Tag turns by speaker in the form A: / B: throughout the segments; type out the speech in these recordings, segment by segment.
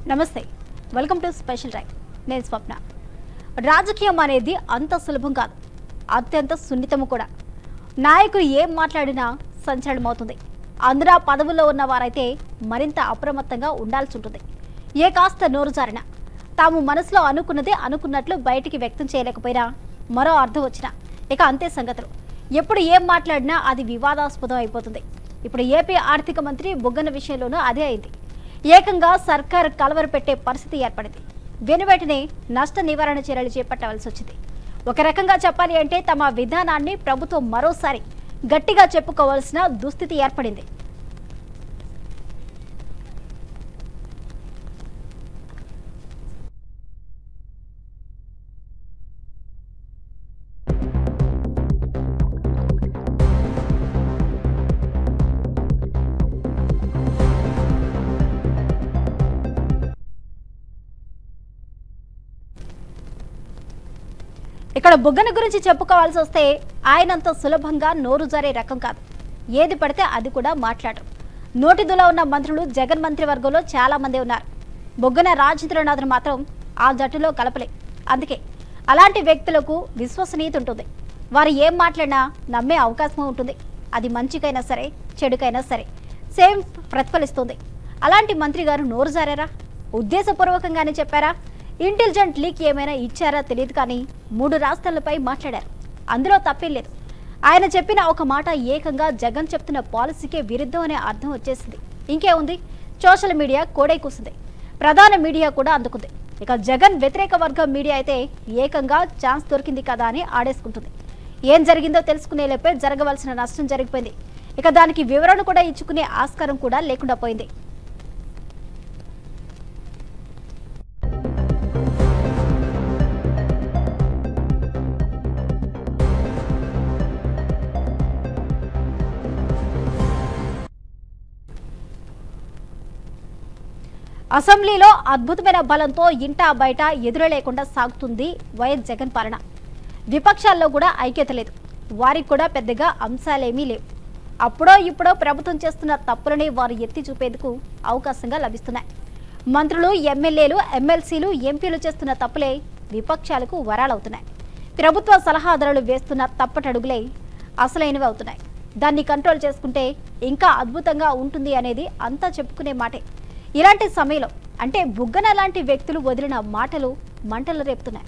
A: నమస్తే welcome to special రైవ్ నేను స్వప్న రాజకీయం అనేది అంత సులభం కాదు అత్యంత సున్నితము కూడా నాయకుడు ఏం మాట్లాడినా సంచలనమవుతుంది అందులో పదవుల్లో ఉన్న వారైతే మరింత అప్రమత్తంగా ఉండాల్సి ఉంటుంది ఏ కాస్త నోరు జారినా తాము మనసులో అనుకున్నది అనుకున్నట్లు బయటికి వ్యక్తం చేయలేకపోయినా మరో అర్థం వచ్చినా ఇక అంతే సంగతులు ఎప్పుడు ఏం మాట్లాడినా అది వివాదాస్పదం అయిపోతుంది ఇప్పుడు ఏపీ ఆర్థిక మంత్రి బుగ్గన విషయంలోనూ అదే అయింది ఏకంగా సర్కార్ కలవర పెట్టే పరిస్థితి ఏర్పడింది వెను వెంటనే నష్ట నివారణ చర్యలు చేపట్టవలసి వచ్చింది ఒక రకంగా చెప్పాలి అంటే తమ విధానాన్ని ప్రభుత్వం మరోసారి గట్టిగా చెప్పుకోవాల్సిన దుస్థితి ఏర్పడింది ఇక్కడ బుగ్గన గురించి చెప్పుకోవాల్సి వస్తే ఆయనంత సులభంగా నోరు జారే రకం కాదు ఏది పడితే అది కూడా మాట్లాడరు నోటిదులో ఉన్న మంత్రులు జగన్ మంత్రివర్గంలో చాలా మంది ఉన్నారు బుగ్గన రాజేంద్రనాథ్ను మాత్రం ఆ జట్టులో కలపలే అందుకే అలాంటి వ్యక్తులకు విశ్వసనీయత ఉంటుంది వారు ఏం మాట్లాడినా నమ్మే అవకాశం ఉంటుంది అది మంచికైనా సరే చెడుకైనా సరే సేమ్ ప్రతిఫలిస్తుంది అలాంటి మంత్రి గారు నోరు జారారా ఉద్దేశపూర్వకంగానే చెప్పారా ఇంటెలిజెంట్ లీక్ ఏమైనా ఇచ్చారా తెలియదు కానీ మూడు రాష్ట్రాలపై మాట్లాడారు అందులో తప్పేం లేదు ఆయన చెప్పిన ఒక మాట ఏకంగా జగన్ చెప్తున్న పాలసీకే విరుద్ధం అనే అర్థం వచ్చేసింది ఇంకేముంది సోషల్ మీడియా కోడై కూసింది ప్రధాన మీడియా కూడా అందుకుంది ఇక జగన్ వ్యతిరేక వర్గం మీడియా అయితే ఏకంగా ఛాన్స్ దొరికింది కదా అని ఆడేసుకుంటుంది ఏం జరిగిందో తెలుసుకునే లోపే జరగవలసిన నష్టం జరిగిపోయింది ఇక దానికి వివరణ కూడా ఇచ్చుకునే ఆస్కారం కూడా లేకుండా పోయింది అసెంబ్లీలో అద్భుతమైన బలంతో ఇంటా బయట ఎదురలేకుండా సాగుతుంది వైఎస్ జగన్ పాలన విపక్షాల్లో కూడా ఐక్యత లేదు వారికి కూడా పెద్దగా అంశాలేమీ లేవు అప్పుడో ఇప్పుడో ప్రభుత్వం చేస్తున్న తప్పులని వారు ఎత్తి చూపేందుకు అవకాశంగా లభిస్తున్నాయి మంత్రులు ఎమ్మెల్యేలు ఎమ్మెల్సీలు ఎంపీలు చేస్తున్న తప్పులే విపక్షాలకు వరాలవుతున్నాయి ప్రభుత్వ సలహాదారులు వేస్తున్న తప్పటడుగులే అసలైనవి అవుతున్నాయి దాన్ని కంట్రోల్ చేసుకుంటే ఇంకా అద్భుతంగా ఉంటుంది అనేది అంతా చెప్పుకునే మాటే ఇలాంటి సమయంలో అంటే బుగ్గన లాంటి వ్యక్తులు వదిలిన మాటలు మంటలు రేపుతున్నాయి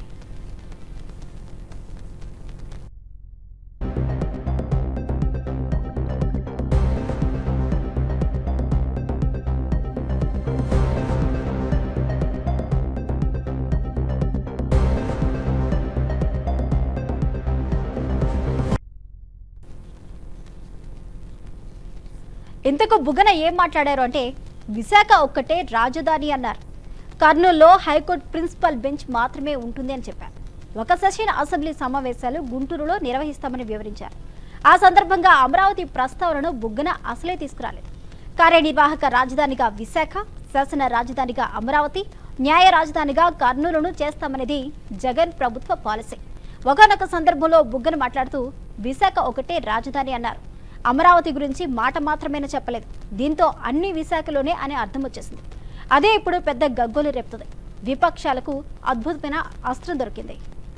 A: ఇంతకు బుగ్గన ఏం మాట్లాడారు అంటే విశాఖ ఒక్కటే రాజధాని అన్నారు కర్నూలులో హైకోర్టు ప్రిన్సిపల్ బెంచ్ మాత్రమే ఉంటుంది అని చెప్పారు ఒక సెషన్ అసెంబ్లీ సమావేశాలు గుంటూరులో నిర్వహిస్తామని వివరించారు ఆ సందర్భంగా అమరావతి ప్రస్తావనను బుగ్గన అసలే తీసుకురాలేదు కార్యనిర్వాహక రాజధానిగా విశాఖ శాసన రాజధానిగా అమరావతి న్యాయ రాజధానిగా కర్నూలును చేస్తామనేది జగన్ ప్రభుత్వ పాలసీ ఒకనొక సందర్భంలో బుగ్గన మాట్లాడుతూ విశాఖ ఒకటే రాజధాని అన్నారు అమరావతి గురించి మాట మాత్రమేనా చెప్పలేదు దీంతో అన్ని విశాఖలోనే అనే అర్థం వచ్చేసింది అదే ఇప్పుడు పెద్ద గగ్గోలు రేపుతుంది విపక్షాలకు అద్భుతమైన అస్త్రం దొరికింది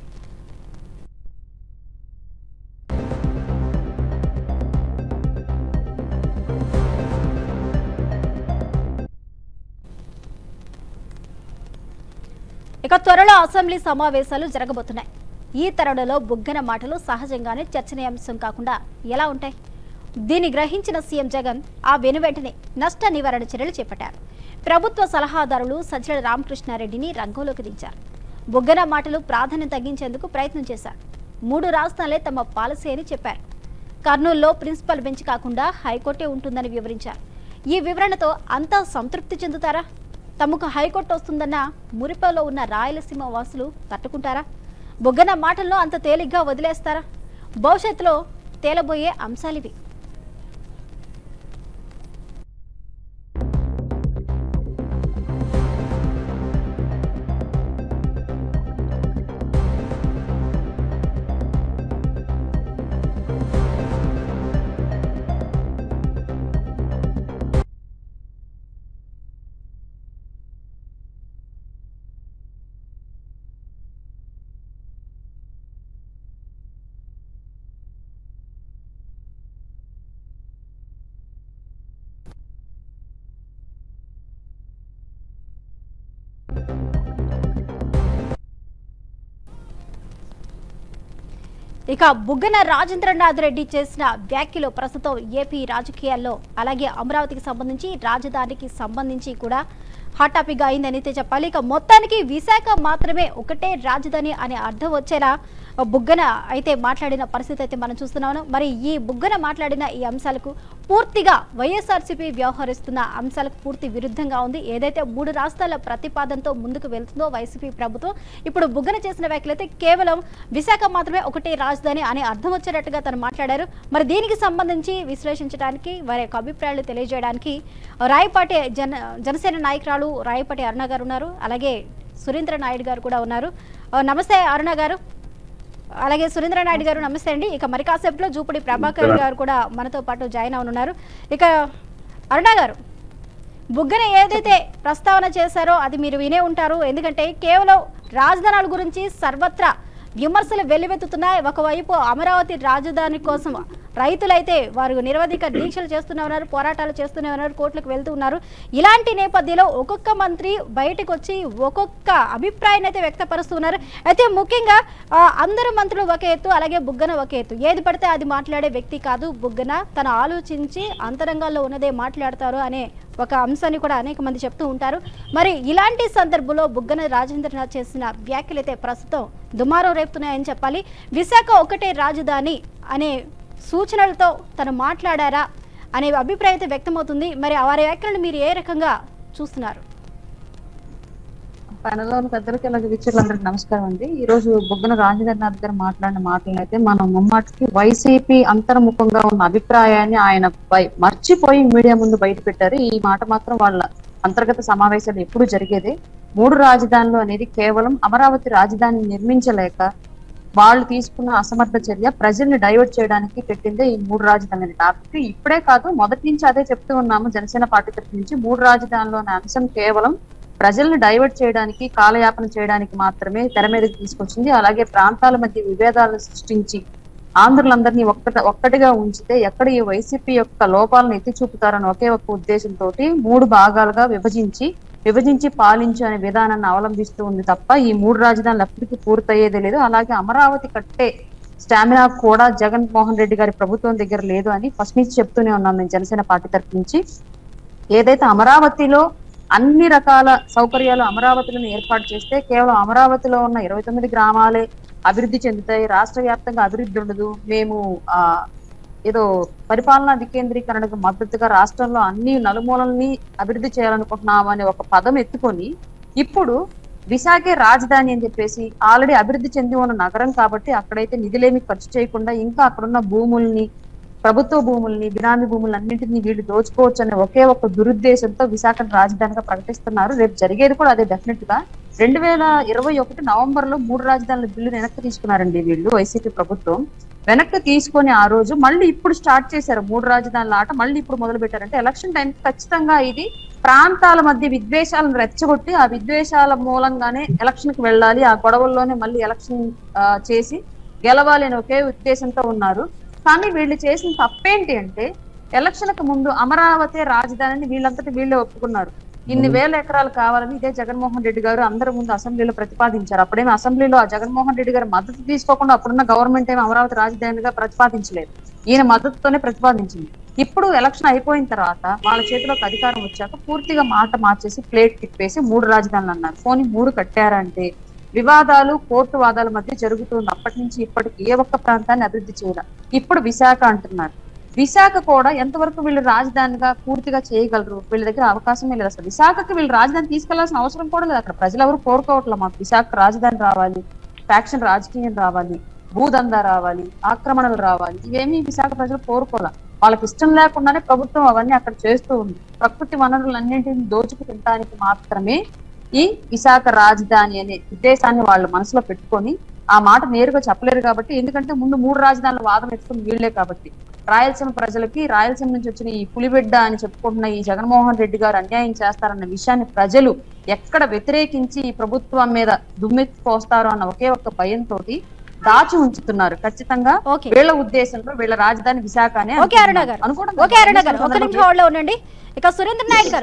A: ఇక త్వరలో అసెంబ్లీ సమావేశాలు జరగబోతున్నాయి ఈ తరుణంలో బుగ్గన మాటలు సహజంగానే చర్చనీయాంశం కాకుండా ఎలా ఉంటాయి దీన్ని గ్రహించిన సీఎం జగన్ ఆ వెను వెంటనే నష్ట నివారణ చర్యలు చేపట్టారు ప్రభుత్వ సలహాదారులు సజ్జల రామకృష్ణారెడ్డిని రంగంలోకి దించారు బుగ్గన మాటలు ప్రాధాన్యం తగ్గించేందుకు ప్రయత్నం చేశారు మూడు రాష్ట్రాలే తమ పాలసీ అని చెప్పారు కర్నూలులో ప్రిన్సిపల్ బెంచ్ కాకుండా హైకోర్టే ఉంటుందని వివరించారు ఈ వివరణతో అంతా సంతృప్తి చెందుతారా తమకు హైకోర్టు వస్తుందన్న మురిపలో ఉన్న రాయలసీమ వాసులు తట్టుకుంటారా బుగ్గన మాటల్లో అంత తేలిగ్గా వదిలేస్తారా భవిష్యత్తులో తేలబోయే అంశాలివి ఇక బుగ్గన రాజేంద్రనాథ్ రెడ్డి చేసిన వ్యాఖ్యలు ప్రస్తుతం ఏపీ రాజకీయాల్లో అలాగే అమరావతికి సంబంధించి రాజధానికి సంబంధించి కూడా హాట్ టాపిక్ గా అయిందని అయితే చెప్పాలి ఇక మొత్తానికి విశాఖ మాత్రమే ఒకటే రాజధాని అనే అర్థం వచ్చేలా బుగ్గన అయితే మాట్లాడిన పరిస్థితి అయితే మనం చూస్తున్నాము మరి ఈ బుగ్గన మాట్లాడిన ఈ అంశాలకు పూర్తిగా వైఎస్ఆర్సీపీ వ్యవహరిస్తున్న అంశాలకు పూర్తి విరుద్ధంగా ఉంది ఏదైతే మూడు రాష్ట్రాల ప్రతిపాదనతో ముందుకు వెళ్తుందో వైసీపీ ప్రభుత్వం ఇప్పుడు బుగ్గన చేసిన వ్యాఖ్యలైతే కేవలం విశాఖ మాత్రమే ఒకటే రాజధాని అనే అర్థం వచ్చేటట్టుగా తను మాట్లాడారు మరి దీనికి సంబంధించి విశ్లేషించడానికి వారి యొక్క అభిప్రాయాలు తెలియజేయడానికి రాయపాటి జన జనసేన నాయకురాలు రాయపాటి అరుణ గారు ఉన్నారు అలాగే సురేంద్ర నాయుడు గారు కూడా ఉన్నారు ఆ, నమస్తే అరుణ గారు అలాగే సురేంద్ర నాయుడు గారు నమస్తే అండి ఇక మరి కాసేపులో జూపడి ప్రభాకర్ గారు కూడా మనతో పాటు జాయిన్ అవనున్నారు ఇక అరుణ గారు బుగ్గన ఏదైతే ప్రస్తావన చేశారో అది మీరు వినే ఉంటారు ఎందుకంటే కేవలం రాజధానుల గురించి సర్వత్రా విమర్శలు వెల్లువెత్తుతున్నాయి ఒకవైపు అమరావతి రాజధాని కోసం రైతులైతే వారు నిరవధిక దీక్షలు చేస్తూనే ఉన్నారు పోరాటాలు చేస్తూనే ఉన్నారు కోర్టులకు వెళ్తూ ఉన్నారు ఇలాంటి నేపథ్యంలో ఒక్కొక్క మంత్రి బయటకు వచ్చి ఒక్కొక్క అభిప్రాయాన్ని అయితే వ్యక్తపరుస్తున్నారు అయితే ముఖ్యంగా ఆ, అందరు మంత్రులు ఒక ఎత్తు అలాగే బుగ్గన ఒక ఎత్తు ఏది పడితే అది మాట్లాడే వ్యక్తి కాదు బుగ్గన తను ఆలోచించి అంతరంగాల్లో ఉన్నదే మాట్లాడతారు అనే ఒక అంశాన్ని కూడా అనేక మంది చెప్తూ ఉంటారు మరి ఇలాంటి సందర్భంలో బుగ్గన రాజేంద్రనాథ్ చేసిన వ్యాఖ్యలు అయితే ప్రస్తుతం దుమారం రేపుతున్నాయని చెప్పాలి విశాఖ ఒకటే రాజధాని అనే సూచనలతో తను మాట్లాడారా అనే అభిప్రాయం అయితే వ్యక్తమవుతుంది మరి వారి వ్యాఖ్యలను మీరు ఏ రకంగా చూస్తున్నారు
B: పనిలోని పెద్దలకి అలాగే వీక్షకులందరికీ నమస్కారం అండి ఈ రోజు బొగ్గన రాజేంద్రనాథ్ గారు మాట్లాడిన మాటలను అయితే మనం ముమ్మాటికి వైసీపీ అంతర్ముఖంగా ఉన్న అభిప్రాయాన్ని ఆయన బయ- మర్చిపోయి మీడియా ముందు బయట పెట్టారు ఈ మాట మాత్రం వాళ్ళ అంతర్గత సమావేశాలు ఎప్పుడు జరిగేదే మూడు రాజధానులు అనేది కేవలం అమరావతి రాజధాని నిర్మించలేక వాళ్ళు తీసుకున్న అసమర్థ చర్య ప్రజల్ని డైవర్ట్ చేయడానికి పెట్టిందే ఈ మూడు రాజధానులు అనే టాపిక్ ఇప్పుడే కాదు మొదటి నుంచి అదే చెప్తూ ఉన్నాము జనసేన పార్టీ తరఫు నుంచి మూడు రాజధానులు అనే అంశం కేవలం ప్రజల్ని డైవర్ట్ చేయడానికి కాలయాపన చేయడానికి మాత్రమే తెర మీదకి తీసుకొచ్చింది అలాగే ప్రాంతాల మధ్య విభేదాలను సృష్టించి ఆంధ్రులందరినీ ఒక్కట ఒక్కటిగా ఉంచితే ఎక్కడ ఈ వైసీపీ యొక్క లోపాలను ఎత్తి చూపుతారని ఒకే ఒక్క ఉద్దేశంతో మూడు భాగాలుగా విభజించి విభజించి పాలించు అనే విధానాన్ని అవలంబిస్తూ ఉంది తప్ప ఈ మూడు రాజధానులు ఎప్పటికీ పూర్తయ్యేదే లేదు అలాగే అమరావతి కట్టే స్టామినా కూడా జగన్ మోహన్ రెడ్డి గారి ప్రభుత్వం దగ్గర లేదు అని ఫస్ట్ నుంచి చెప్తూనే ఉన్నాం మేము జనసేన పార్టీ తరఫు నుంచి ఏదైతే అమరావతిలో అన్ని రకాల సౌకర్యాలు అమరావతిలో ఏర్పాటు చేస్తే కేవలం అమరావతిలో ఉన్న ఇరవై తొమ్మిది గ్రామాలే అభివృద్ధి చెందుతాయి రాష్ట్ర వ్యాప్తంగా అభివృద్ధి ఉండదు మేము ఆ ఏదో పరిపాలనా వికేంద్రీకరణకు మద్దతుగా రాష్ట్రంలో అన్ని నలుమూలల్ని అభివృద్ధి చేయాలనుకుంటున్నాం అనే ఒక పదం ఎత్తుకొని ఇప్పుడు విశాఖే రాజధాని అని చెప్పేసి ఆల్రెడీ అభివృద్ధి చెంది ఉన్న నగరం కాబట్టి అక్కడైతే నిధులేమి ఖర్చు చేయకుండా ఇంకా అక్కడున్న భూముల్ని ప్రభుత్వ భూముల్ని బినామీ భూములు అన్నింటినీ వీళ్ళు దోచుకోవచ్చు అనే ఒకే ఒక దురుద్దేశంతో విశాఖను రాజధానిగా ప్రకటిస్తున్నారు రేపు జరిగేది కూడా అదే డెఫినెట్ గా రెండు వేల ఇరవై ఒకటి నవంబర్ లో మూడు రాజధానుల బిల్లు వెనక్కి తీసుకున్నారండి వీళ్ళు వైసీపీ ప్రభుత్వం వెనక్కి తీసుకొని ఆ రోజు మళ్ళీ ఇప్పుడు స్టార్ట్ చేశారు మూడు రాజధానుల ఆట మళ్ళీ ఇప్పుడు మొదలు పెట్టారంటే ఎలక్షన్ టైం ఖచ్చితంగా ఇది ప్రాంతాల మధ్య విద్వేషాలను రెచ్చగొట్టి ఆ విద్వేషాల మూలంగానే ఎలక్షన్ కి వెళ్ళాలి ఆ గొడవల్లోనే మళ్ళీ ఎలక్షన్ చేసి గెలవాలి అనే ఒకే ఉద్దేశంతో ఉన్నారు కానీ వీళ్ళు చేసిన తప్పేంటి అంటే ఎలక్షన్ కు ముందు అమరావతి రాజధానిని వీళ్ళంతటి వీళ్ళే ఒప్పుకున్నారు ఇన్ని వేల ఎకరాలు కావాలని ఇదే జగన్మోహన్ రెడ్డి గారు అందరి ముందు అసెంబ్లీలో ప్రతిపాదించారు అప్పుడేమో అసెంబ్లీలో ఆ జగన్మోహన్ రెడ్డి గారు మద్దతు తీసుకోకుండా అప్పుడున్న గవర్నమెంట్ ఏమో అమరావతి రాజధానిగా ప్రతిపాదించలేదు ఈయన మద్దతుతోనే ప్రతిపాదించింది ఇప్పుడు ఎలక్షన్ అయిపోయిన తర్వాత వాళ్ళ చేతిలోకి అధికారం వచ్చాక పూర్తిగా మాట మార్చేసి ప్లేట్ తిప్పేసి మూడు రాజధానులు అన్నారు పోనీ మూడు కట్టారంటే వివాదాలు కోర్టు వాదాల మధ్య జరుగుతుంది అప్పటి నుంచి ఇప్పటికి ఏ ఒక్క ప్రాంతాన్ని అభివృద్ధి చేయాల ఇప్పుడు విశాఖ అంటున్నారు విశాఖ కూడా ఎంతవరకు వీళ్ళు రాజధానిగా పూర్తిగా చేయగలరు వీళ్ళ దగ్గర అవకాశమే లేదు అసలు విశాఖకి వీళ్ళు రాజధాని తీసుకెళ్లాల్సిన అవసరం కూడా లేదు అక్కడ ప్రజలు ఎవరు కోరుకోవట్లేదు మాకు విశాఖ రాజధాని రావాలి ఫ్యాక్షన్ రాజకీయం రావాలి భూదందా రావాలి ఆక్రమణలు రావాలి ఇవేమీ విశాఖ ప్రజలు కోరుకోలే వాళ్ళకి ఇష్టం లేకుండానే ప్రభుత్వం అవన్నీ అక్కడ చేస్తూ ఉంది ప్రకృతి వనరులన్నింటినీ దోచుకు తినడానికి మాత్రమే ఈ విశాఖ రాజధాని అనే ఉద్దేశాన్ని వాళ్ళు మనసులో పెట్టుకొని ఆ మాట నేరుగా చెప్పలేరు కాబట్టి ఎందుకంటే ముందు మూడు రాజధానుల వాదన ఎత్తుకుని వీళ్లే కాబట్టి రాయలసీమ ప్రజలకి రాయలసీమ నుంచి వచ్చిన ఈ పులిబిడ్డ అని చెప్పుకుంటున్న ఈ జగన్మోహన్ రెడ్డి గారు అన్యాయం చేస్తారన్న విషయాన్ని ప్రజలు ఎక్కడ వ్యతిరేకించి ఈ ప్రభుత్వం మీద దుమ్మెత్తి పోస్తారో అన్న ఒకే ఒక్క భయంతో దాచి ఉంచుతున్నారు ఖచ్చితంగా
A: ఓకే
B: వీళ్ళ ఉద్దేశంలో వీళ్ళ రాజధాని విశాఖ అనే
A: ఓకే అరుణ గారు
B: అనుకోవడం
A: ఓకే అరుణ గారు ఒక నిమిషం హోల్డ్ లో ఉండండి ఇక సురేంద్ర నాయుడు గారు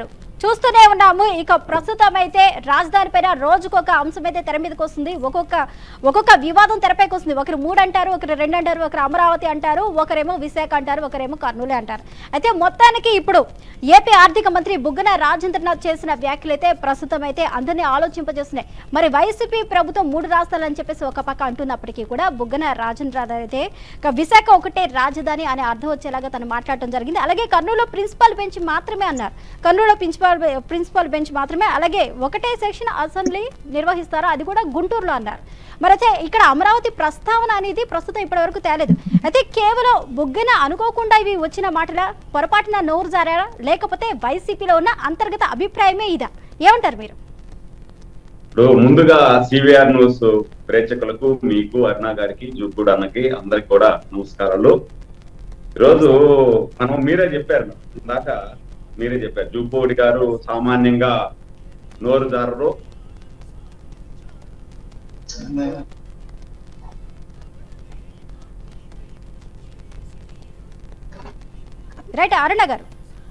A: చూస్తూనే ఉన్నాము ఇక ప్రస్తుతం అయితే రాజధాని పైన రోజుకొక అంశం అయితే తెర మీదకి వస్తుంది ఒక్కొక్క ఒక్కొక్క వివాదం తెరపైకి వస్తుంది ఒకరు మూడు అంటారు ఒకరు రెండు అంటారు ఒకరు అమరావతి అంటారు ఒకరేమో విశాఖ అంటారు ఒకరేమో కర్నూలు అంటారు అయితే మొత్తానికి ఇప్పుడు ఏపీ ఆర్థిక మంత్రి బుగ్గన రాజేంద్రనాథ్ చేసిన వ్యాఖ్యలు అయితే ప్రస్తుతం అయితే అందరినీ ఆలోచింపజేస్తున్నాయి మరి వైసీపీ ప్రభుత్వం మూడు రాష్ట్రాలు అని చెప్పేసి ఒక పక్క అంటున్నప్పటికీ కూడా బుగ్గన రాజేంద్రనాథ్ అయితే ఇక విశాఖ ఒకటే రాజధాని అనే అర్థం వచ్చేలాగా తను మాట్లాడటం జరిగింది అలాగే కర్నూలు ప్రిన్సిపల్ బెంచ్ మాత్రమే అన్నారు కర్నూలు ప్రిన్సిపల్ ప్రిన్సిపల్ బెంచ్ మాత్రమే అలాగే ఒకటే సెక్షన్ అసెంబ్లీ నిర్వహిస్తారు అది కూడా గుంటూరులో అన్నారు మరి అయితే ఇక్కడ అమరావతి ప్రస్తావన అనేది ప్రస్తుతం ఇప్పటివరకు తేలేదు అయితే కేవలం బుగ్గన అనుకోకుండా ఇవి వచ్చిన మాటల పొరపాటున నోరు జారారా లేకపోతే వైసీపీలో ఉన్న అంతర్గత అభిప్రాయమే ఇదా ఏమంటారు మీరు
C: ఇప్పుడు ముందుగా సివిఆర్ న్యూస్ ప్రేక్షకులకు మీకు అరుణ గారికి జూపూడ్ అన్నకి అందరికి కూడా నమస్కారాలు ఈరోజు మనం మీరే చెప్పారు ఇందాక మీరే చెప్పారు జూపూడి గారు సామాన్యంగా నోరు జారరు
A: రైట్ అరుణ గారు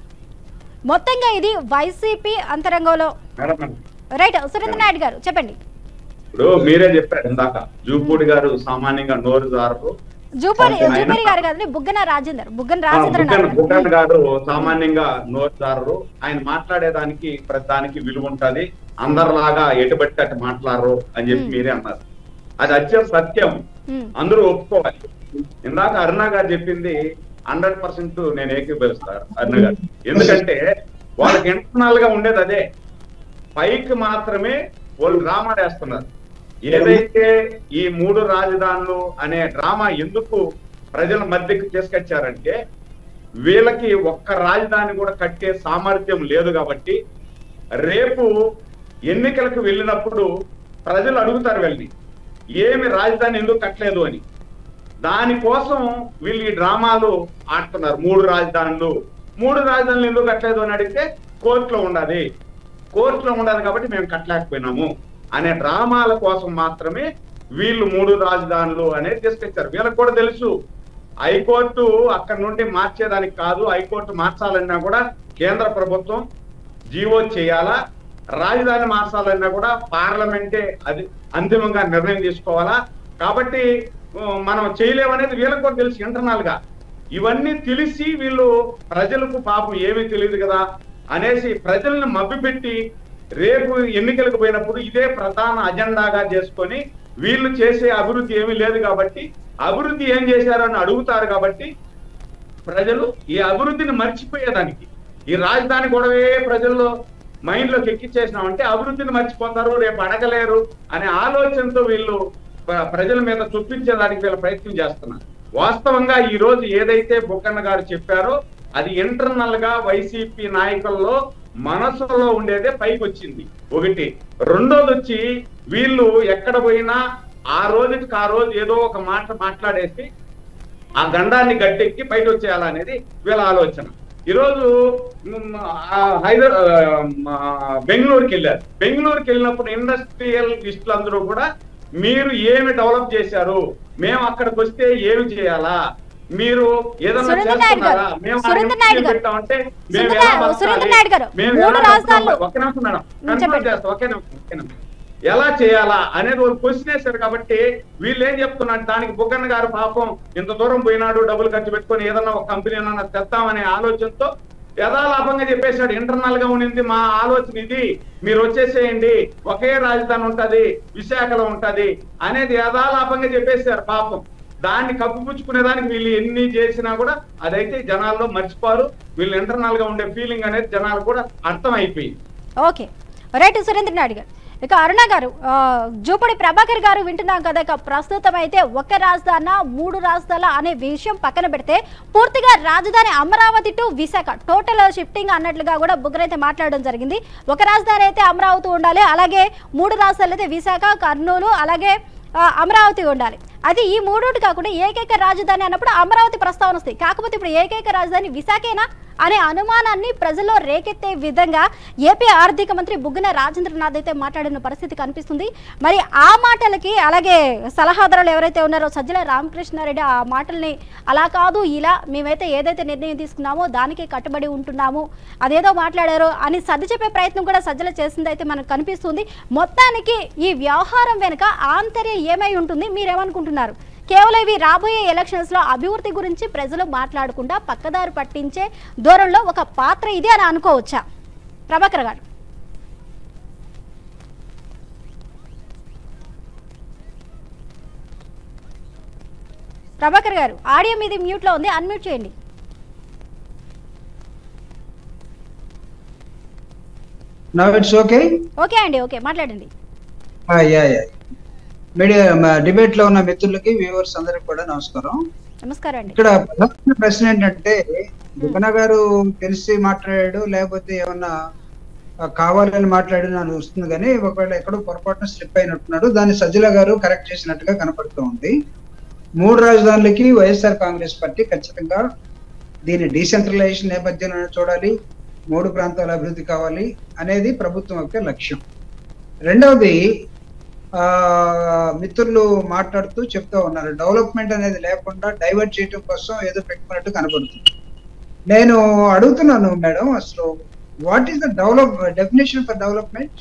A: మొత్తంగా ఇది వైసీపీ అంతరంగంలో
C: madam madam.
A: Right Surendra Naidu garu చెప్పండి
C: ఇప్పుడు మీరే చెప్పారు ఇందాక జూపూడి గారు సామాన్యంగా నోరు జారరు
A: జూపరి
C: ఆయన-
A: జూపరి గారు కాదండి బుగ్గన రాజేందర్ బుగ్గన
C: ఆ,
A: రాజేంద్ర
C: బుగ్గన
A: నాయుడు
C: బుగ్గన గారు సామాన్యంగా నోరు జారరు ఆయన మాట్లాడేదానికి ప్రతి దానికి విలువ ఉంటది అందరిలాగా ఎటుబట్టి అటు మాట్లాడరు అని చెప్పి
A: Hmm.
C: మీరే అన్నారు అది అత్యంత సత్యం
A: ఉమ్,
C: అందరూ ఒప్పుకోవాలి ఇందాక అరుణ గారు చెప్పింది హండ్రెడ్ పర్సెంట్ నేను ఏకీభవిస్తాను అరుణ గారు ఎందుకంటే వాళ్ళకి ఇంటర్నల్ గా ఉండేది అదే పైకి మాత్రమే వాళ్ళు డ్రామా వేస్తున్నారు ఏదైతే ఈ మూడు రాజధానులు అనే డ్రామా ఎందుకు ప్రజల మధ్యకి తీసుకొచ్చారంటే వీళ్ళకి ఒక్క రాజధాని కూడా కట్టే సామర్థ్యం లేదు కాబట్టి రేపు ఎన్నికలకు వెళ్ళినప్పుడు ప్రజలు అడుగుతారు వెళ్ళి ఏమి రాజధాని ఎందుకు కట్టలేదు అని దానికోసం వీళ్ళు ఈ డ్రామాలు ఆడుతున్నారు మూడు రాజధానులు మూడు రాజధానులు ఎందుకు కట్టలేదు అని అడిగితే కోర్టులో ఉండాలి కోర్టులో ఉండాలి కాబట్టి మేము కట్టలేకపోయినాము అనే డ్రామాల కోసం మాత్రమే వీళ్ళు మూడు రాజధానులు అనేది తీసుకొచ్చారు వీళ్ళకి కూడా తెలుసు హైకోర్టు అక్కడ నుండి మార్చేదానికి కాదు హైకోర్టు మార్చాలన్నా కూడా కేంద్ర ప్రభుత్వం జీవో చేయాలా రాజధాని మార్చాలన్నా కూడా పార్లమెంటే అది అంతిమంగా నిర్ణయం తీసుకోవాలా కాబట్టి ఆ, మనం చేయలేమనేది వీళ్ళకి కూడా తెలుసు ఇంటర్నల్ గా ఇవన్నీ తెలిసి వీళ్ళు ప్రజలకు పాపం ఏమీ తెలియదు కదా అనేసి ప్రజల్ని మభ్యపెట్టి రేపు ఎన్నికలకు పోయినప్పుడు ఇదే ప్రధాన అజెండాగా చేసుకొని వీళ్ళు చేసే అభివృద్ధి ఏమీ లేదు కాబట్టి అభివృద్ధి ఏం చేశారని అడుగుతారు కాబట్టి ప్రజలు ఈ అభివృద్ధిని మర్చిపోయేదానికి ఈ రాజధాని గొడవే ప్రజల్లో మైండ్ లోకి ఎక్కిచ్చేసినామంటే అభివృద్ధిని మర్చిపోతారు రేపు అడగలేరు అనే ఆలోచనతో వీళ్ళు ప్ర- ప్రజల మీద చూపించేదానికి వీళ్ళు ప్రయత్నం చేస్తున్నారు వాస్తవంగా ఈ రోజు ఏదైతే బుక్కన్న గారు చెప్పారో అది ఇంటర్నల్ గా వైసీపీ నాయకుల్లో మనసులో ఉండేదే పైకి వచ్చింది ఒకటి రెండోది వచ్చి వీళ్ళు ఎక్కడ పోయినా ఆ రోజుకి ఆ రోజు ఏదో ఒక మాట మాట్లాడేసి ఆ గండాన్ని గట్టెక్కి బయట వచ్చేయాలనేది వీళ్ళ ఆలోచన ఈరోజు మ్, ఆ హైదర్ ఆ, బెంగళూరుకి వెళ్ళారు బెంగళూరుకి వెళ్ళినప్పుడు ఇండస్ట్రియల్ అందరూ కూడా మీరు ఏమి డెవలప్ చేశారు మేము అక్కడికి వస్తే ఏమి చేయాలా మీరు ఏదన్నా
A: సురేంద్ర నాయుడు గారు,
C: చేస్తున్నారా మేము ఆ
A: సురేంద్ర
C: ఇండస్ట్రీ
A: నాయుడు గారు,
C: పెట్టామంటే మేము
A: సురేంద్ర-
C: ఎలా బతకాలి?
A: సురేంద్ర నాయుడు గారు,
C: మేము
A: మూడు
C: ఎలా
A: రాజధానులు-
C: బతకాలి? ఒక్క నిమిషం మేడం
A: ఉం,
C: కన్ఫర్మ్
A: చెప్పండి.
C: చేస్తా ఒకే నిమిషం ఒకే నిమిషం ఎలా చేయాలా అనేది వాళ్ళు క్వశ్చన్ వేశారు కాబట్టి వీళ్ళు ఏం చెప్తున్నారు దానికి బుగ్గన్న గారు పాపం ఇంత దూరం పోయినాడు డబ్బులు ఖర్చు పెట్టుకొని ఏదన్నా ఒక కంపెనీ ఏమన్నా తెస్తామనే ఆలోచనతో యథాలాభంగా చెప్పేశాడు ఇంటర్నల్ గా ఉండింది మా ఆలోచన ఇది మీరు వచ్చేసేయండి ఒకే రాజధాని ఉంటది విశాఖలో ఉంటది అనేది యథాలాభంగా చెప్పేశారు పాపం దాన్ని కప్పిపుచ్చుకునే దానికి వీళ్ళు ఎన్ని చేసినా కూడా అదైతే జనాల్లో మర్చిపోరు వీళ్ళు ఇంటర్నల్ గా ఉండే ఫీలింగ్ అనేది జనాలు కూడా అర్థం అయిపోయింది
A: ఓకే రైట్ సురేంద్ర నాయుడు గారు ఇక అరుణ గారు ఆ, జూపడి ప్రభాకర్ గారు వింటున్నాం కదా ఇక ప్రస్తుతం అయితే ఒక రాజధాన మూడు రాజధానుల అనే విషయం పక్కన పెడితే పూర్తిగా రాజధాని Amaravati to Visakha total shifting అన్నట్లుగా కూడా బుగ్గరైతే మాట్లాడడం జరిగింది ఒక రాజధాని అయితే అమరావతి ఉండాలి అలాగే మూడు రాజధానులు అయితే విశాఖ కర్నూలు అలాగే ఆ, అమరావతి ఉండాలి అది ఈ మూడోటి కాకుండా ఏకైక రాజధాని అన్నప్పుడు అమరావతి ప్రస్తావన వస్తాయి కాకపోతే ఇప్పుడు ఏకైక రాజధాని విశాఖేనా అనే అనుమానాన్ని ప్రజల్లో రేకెత్తే విధంగా ఏపీ ఆర్థిక మంత్రి బుగ్గన రాజేంద్రనాథ్ అయితే మాట్లాడిన పరిస్థితి కనిపిస్తుంది మరి ఆ మాటలకి అలాగే సలహాదారులు ఎవరైతే ఉన్నారో సజ్జల రామకృష్ణారెడ్డి ఆ మాటల్ని అలా కాదు ఇలా మేమైతే ఏదైతే నిర్ణయం తీసుకున్నామో దానికి కట్టుబడి ఉంటున్నాము అదేదో మాట్లాడారో అని సర్ది చెప్పే ప్రయత్నం కూడా సజ్జల చేసింది అయితే మనకు కనిపిస్తుంది మొత్తానికి ఈ వ్యవహారం వెనుక ఆంతర్యం ఏమై ఉంటుంది మీరేమనుకుంటున్నారు కేవలం ఇవి రాబోయే ఎలక్షన్స్ లో అభివృద్ధి గురించి ప్రజలు మాట్లాడకుండా పక్కదారి పట్టించే దూరంలో ఒక పాత్ర ఇది అని అనుకోవచ్చా ప్రభాకర్ గారు ప్రభాకర్ గారు ఆడియో మీది మ్యూట్ లో ఉంది అన్మ్యూట్ చేయండి
D: నౌ ఇట్స్ ఓకే
A: ఓకే అండి ఓకే మాట్లాడండి
D: యా యా మీడియా డిబేట్ లో ఉన్న మిత్రులకి వ్యూవర్స్ అందరికి కూడా నమస్కారం
A: నమస్కారం అండి
D: ఇక్కడ ప్రధాన ప్రశ్న ఏంటంటే బుగ్గన గారు తెలిసి మాట్లాడాడు లేకపోతే ఏమన్నా ఆ, కావాలని మాట్లాడి నాకు వస్తుంది కానీ ఒకవేళ ఎక్కడో పొరపాటున స్లిప్ అయినట్టున్నాడు దాన్ని సజ్జల గారు కరెక్ట్ చేసినట్టుగా కనపడుతూ ఉంది మూడు రాజధానులకి వైఎస్ఆర్ కాంగ్రెస్ పార్టీ ఖచ్చితంగా దీని డీసెంట్రలైజేషన్ నేపథ్యంలో చూడాలి మూడు ప్రాంతాల అభివృద్ధి కావాలి అనేది ప్రభుత్వం యొక్క లక్ష్యం రెండవది ఆ మిత్రులు మాట్లాడుతూ చెప్తా ఉన్నారు డెవలప్మెంట్ అనేది లేకుండా డైవర్ట్ చేయడం కోసం ఏదో పెట్టుకున్నట్టు కనబడుతుంది నేను అడుగుతున్నాను మేడం అసలు what is the develop definition for development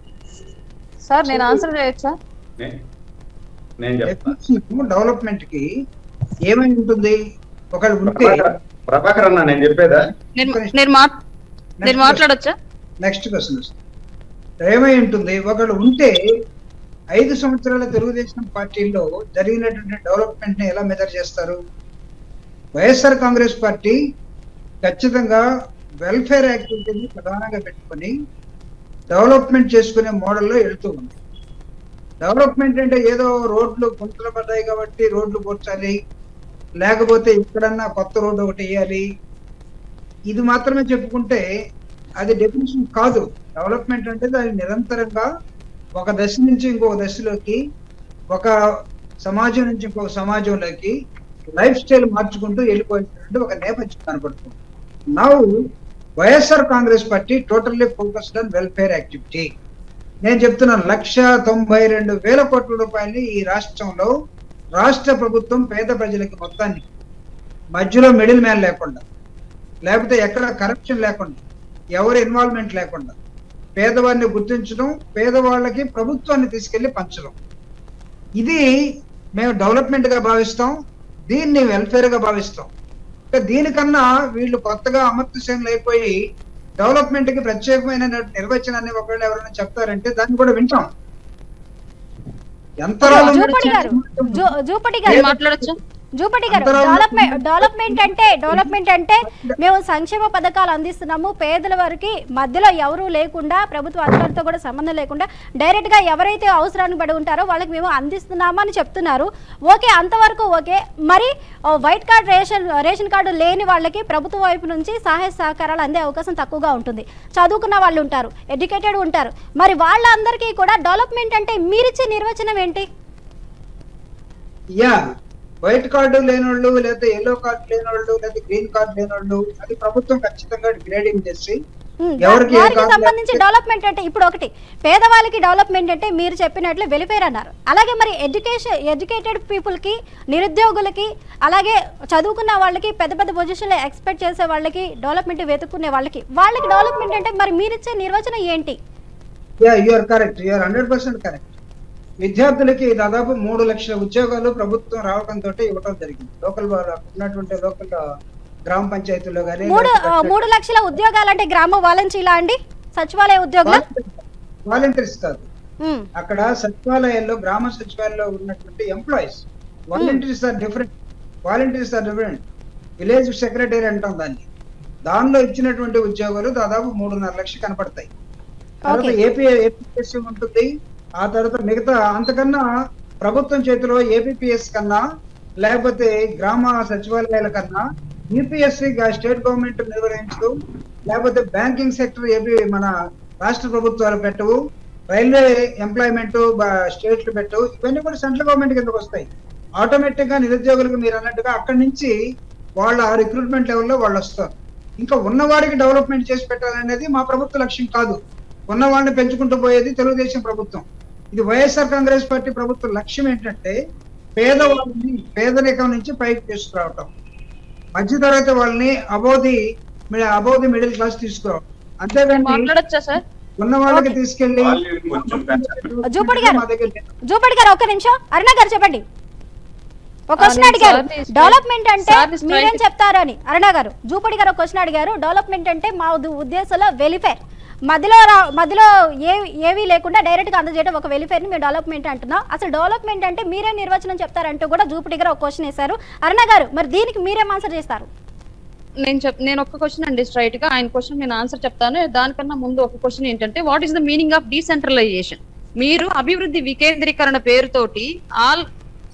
B: sir నేను ఆన్సర్ చేయొచ్చా
C: నే- నేను చెప్తా
D: డెవలప్మెంట్ కి ఏమై ఉంటుంది ఒకళ్ళు ఉంటే
C: ప్రభాకర్- ప్రభాకర్ అన్న నేను చెప్పేదా
B: నేను నేను మాట్ నేను మాట్లాడొచ్చా
D: నెక్స్ట్ క్వశ్చన్ వస్తుంది ఏమై ఉంటుంది ఒకళ్ళు ఉంటే ఐదు సంవత్సరాల తెలుగుదేశం పార్టీలో జరిగినటువంటి డెవలప్మెంట్ ని ఎలా మెజర్ చేస్తారు వైఎస్ఆర్ కాంగ్రెస్ పార్టీ ఖచ్చితంగా వెల్ఫేర్ యాక్టివిటీని ప్రధానంగా పెట్టుకొని డెవలప్మెంట్ చేసుకునే మోడల్లో వెళ్తూ ఉంది డెవలప్మెంట్ అంటే ఏదో రోడ్లు గుంతలు పడ్డాయి కాబట్టి రోడ్లు పోర్చాలి లేకపోతే ఇక్కడన్నా కొత్త రోడ్డు ఒకటి వేయాలి ఇది మాత్రమే చెప్పుకుంటే అది డెఫినేషన్ కాదు డెవలప్మెంట్ అంటే దాని నిరంతరంగా ఒక దశ నుంచి ఇంకొక దశలోకి ఒక సమాజం నుంచి ఇంకొక సమాజంలోకి లైఫ్ స్టైల్ మార్చుకుంటూ వెళ్ళిపోయినటువంటి ఒక నేపథ్యం కనబడుతుంది now YSR Congress party totally focused on welfare activity నేను చెప్తున్నాను లక్ష తొంభై రెండు వేల కోట్ల రూపాయలు ఈ రాష్ట్రంలో రాష్ట్ర ప్రభుత్వం పేద ప్రజలకి మొత్తాన్ని మధ్యలో మిడిల్ మ్యాన్ లేకుండా లేకపోతే ఎక్కడ కరప్షన్ లేకుండా ఎవరి ఇన్వాల్వ్మెంట్ లేకుండా పేదవాడిని గుర్తించడం పేదవాళ్ళకి ప్రభుత్వాన్ని తీసుకెళ్లి పంచడం ఇది మేము డెవలప్మెంట్ గా భావిస్తాం దీన్ని వెల్ఫేర్ గా భావిస్తాం ఇంకా దీనికన్నా వీళ్ళు కొత్తగా అమర్త్యసేనలు అయిపోయి డెవలప్మెంట్ కి ప్రత్యేకమైన నిర్వచనాన్ని ఒకవేళ ఎవరైనా చెప్తారంటే దాన్ని కూడా వింటాం యంత్రాలు
A: జూపటి గారు జూ- జూపటి గారు
B: నేను మాట్లాడొచ్చా
A: జూపటి గారు
D: అంతరాలు-
A: డెవలప్మెంట్ డెవలప్మెంట్ అంటే డెవలప్మెంట్ అంటే మేము సంక్షేమ పథకాలు అందిస్తున్నాము పేదల వారికి మధ్యలో ఎవరూ లేకుండా ప్రభుత్వ అధికారులతో కూడా సంబంధం లేకుండా డైరెక్ట్ గా ఎవరైతే అవసరానికి పడి ఉంటారో వాళ్ళకి మేము అందిస్తున్నాము అని చెప్తున్నారు ఓకే అంతవరకు ఓకే మరి ఓ, white card ration ration card లేని వాళ్ళకి ప్రభుత్వ వైపు నుంచి సహాయ సహకారాలు అందే అవకాశం తక్కువగా ఉంటుంది చదువుకున్న వాళ్ళు ఉంటారు ఎడ్యుకేటెడ్ ఉంటారు మరి వాళ్ళందరికీ కూడా డెవలప్మెంట్ అంటే మీరిచ్చే నిర్వచనం ఏంటి
D: యా వైట్ కార్డు లేనోళ్ళు లేదా ఎల్లో కార్డు లేనోళ్ళు లేదా గ్రీన్ కార్డు లేనోళ్ళు అది ప్రభుత్వం ఖచ్చితంగా గ్రేడింగ్ చేసి
A: ఉమ్,
D: ఎవరికి ఏ
A: వారికి
D: కాదు
A: సంబంధించి
D: లేకపోతే-
A: డెవలప్మెంట్ అంటే ఇప్పుడు ఒకటి పేదవాళ్ళకి డెవలప్మెంట్ అంటే మీరు చెప్పినట్లు వెలిఫేర్ అన్నారు అలాగే మరి ఎడ్యుకేషన్ ఎడ్యుకేటెడ్ పీపుల్కి నిరుద్యోగులకి అలాగే చదువుకున్న వాళ్ళకి పెద్ద పెద్ద పొజిషన్లో ఎక్స్పెక్ట్ చేసే వాళ్ళకి డెవలప్మెంట్ వెతుక్కునే వాళ్ళకి వాళ్ళకి డెవలప్మెంట్ అంటే మరి మీరిచ్చే నిర్వచనం ఏంటి
D: ya you're correct you're hundred percent correct విద్యార్థులకి దాదాపు మూడు లక్షల ఉద్యోగాలు ప్రభుత్వం రావడంతో ఇవ్వడం జరిగింది లోకల్ ఉన్నటువంటి లోకల్ గ్రామ పంచాయతీల్లో కానీ
A: మూడు ఆ, మూడు లక్షల ఉద్యోగాలు అంటే గ్రామ వాలంటీర్లా అండి సచివాలయ ఉద్యోగుల
D: వాలంటీర్స్ కాదు అక్కడ సచివాలయాల్లో గ్రామ సచివాలయంలో ఉన్నటువంటి employees volunteers are different volunteers are different village secretary అంటాం దాన్ని దానిలో ఇచ్చినటువంటి ఉద్యోగాలు దాదాపు మూడున్నర లక్షలు కనపడతాయి తర్వాత
A: Okay.
D: ఏపీ ఏపీఎస్సీ ఉంటుంది ఆ తర్వాత మిగతా అంతకన్నా ప్రభుత్వం చేతిలో ఏపీపీఎస్ కన్నా లేకపోతే గ్రామ సచివాలయాల కన్నా యూపీఎస్సీ స్టేట్ గవర్నమెంట్ నిర్వహించదు లేకపోతే బ్యాంకింగ్ సెక్టర్ ఏపీ మన రాష్ట్ర ప్రభుత్వాలు పెట్టవు రైల్వే ఎంప్లాయ్మెంట్ స్టేట్లు పెట్టవు ఇవన్నీ కూడా సెంట్రల్ గవర్నమెంట్ కిందకు వస్తాయి ఆటోమేటిక్ గా నిరుద్యోగులకు మీరు అన్నట్టుగా అక్కడి నుంచి వాళ్ళ రిక్రూట్మెంట్ లెవెల్లో వాళ్ళు వస్తారు ఇంకా ఉన్నవాడికి డెవలప్మెంట్ చేసి పెట్టాలనేది మా ప్రభుత్వ లక్ష్యం కాదు ఉన్నవాడిని పెంచుకుంటూ పోయేది తెలుగుదేశం ప్రభుత్వం ఇది వైఎస్ఆర్ కాంగ్రెస్ పార్టీ ప్రభుత్వ లక్ష్యం ఏంటంటే పేదవాళ్ళని పేదరికం నుంచి పైకి తీసుకురావటం మధ్యతరగతి వాళ్ళని అబోధి అబోధి మిడిల్ క్లాస్ తీసుకురావడం అంతేగాని
E: మాట్లాడొచ్చా సార్
D: ఉన్న వాళ్ళకి తీసుకెళ్లి
C: వాళ్ళు కొంచెం పెంచాలి.
A: జూపడి గారు.
D: మా దగ్గర లేదు.
A: జూపడి గారు ఒక్క నిమిషం అరుణ గారు చెప్పండి ఒక క్వశ్చన్
E: నేను
A: అడిగారు
E: సార్ని strike-
A: డెవలప్మెంట్ అంటే
E: సార్ని strike-
A: మీరేం చెప్తారని అరుణ గారు జూపడి గారు ఒక క్వశ్చన్ అడిగారు డెవలప్మెంట్ అంటే మా ఉద్ద- ఉద్దేశంలో వెలిఫేర్ మధ్యలో రా- మధ్యలో ఏ ఏవి లేకుండా డైరెక్ట్ గా అందజేయడం ఒక వెలిఫేర్ ని మేము డెవలప్మెంట్ అంటున్నాం అసలు డెవలప్మెంట్ అంటే మీరే నిర్వచనం చెప్తారంటూ కూడా జూపడి గారు ఒక క్వశ్చన్ వేశారు అరుణ గారు మరి దీనికి మీరేం ఆన్సర్ చేస్తారు
E: నేను చెప్ నేను ఒక క్వశ్చన్ అండి స్ట్రైట్ గా ఆయన క్వశ్చన్ నేను ఆన్సర్ చెప్తాను దానికన్నా ముందు ఒక క్వశ్చన్ ఏంటంటే what is the meaning of decentralisation మీరు అభివృద్ధి వికేంద్రీకరణ పేరుతోటి ఆల్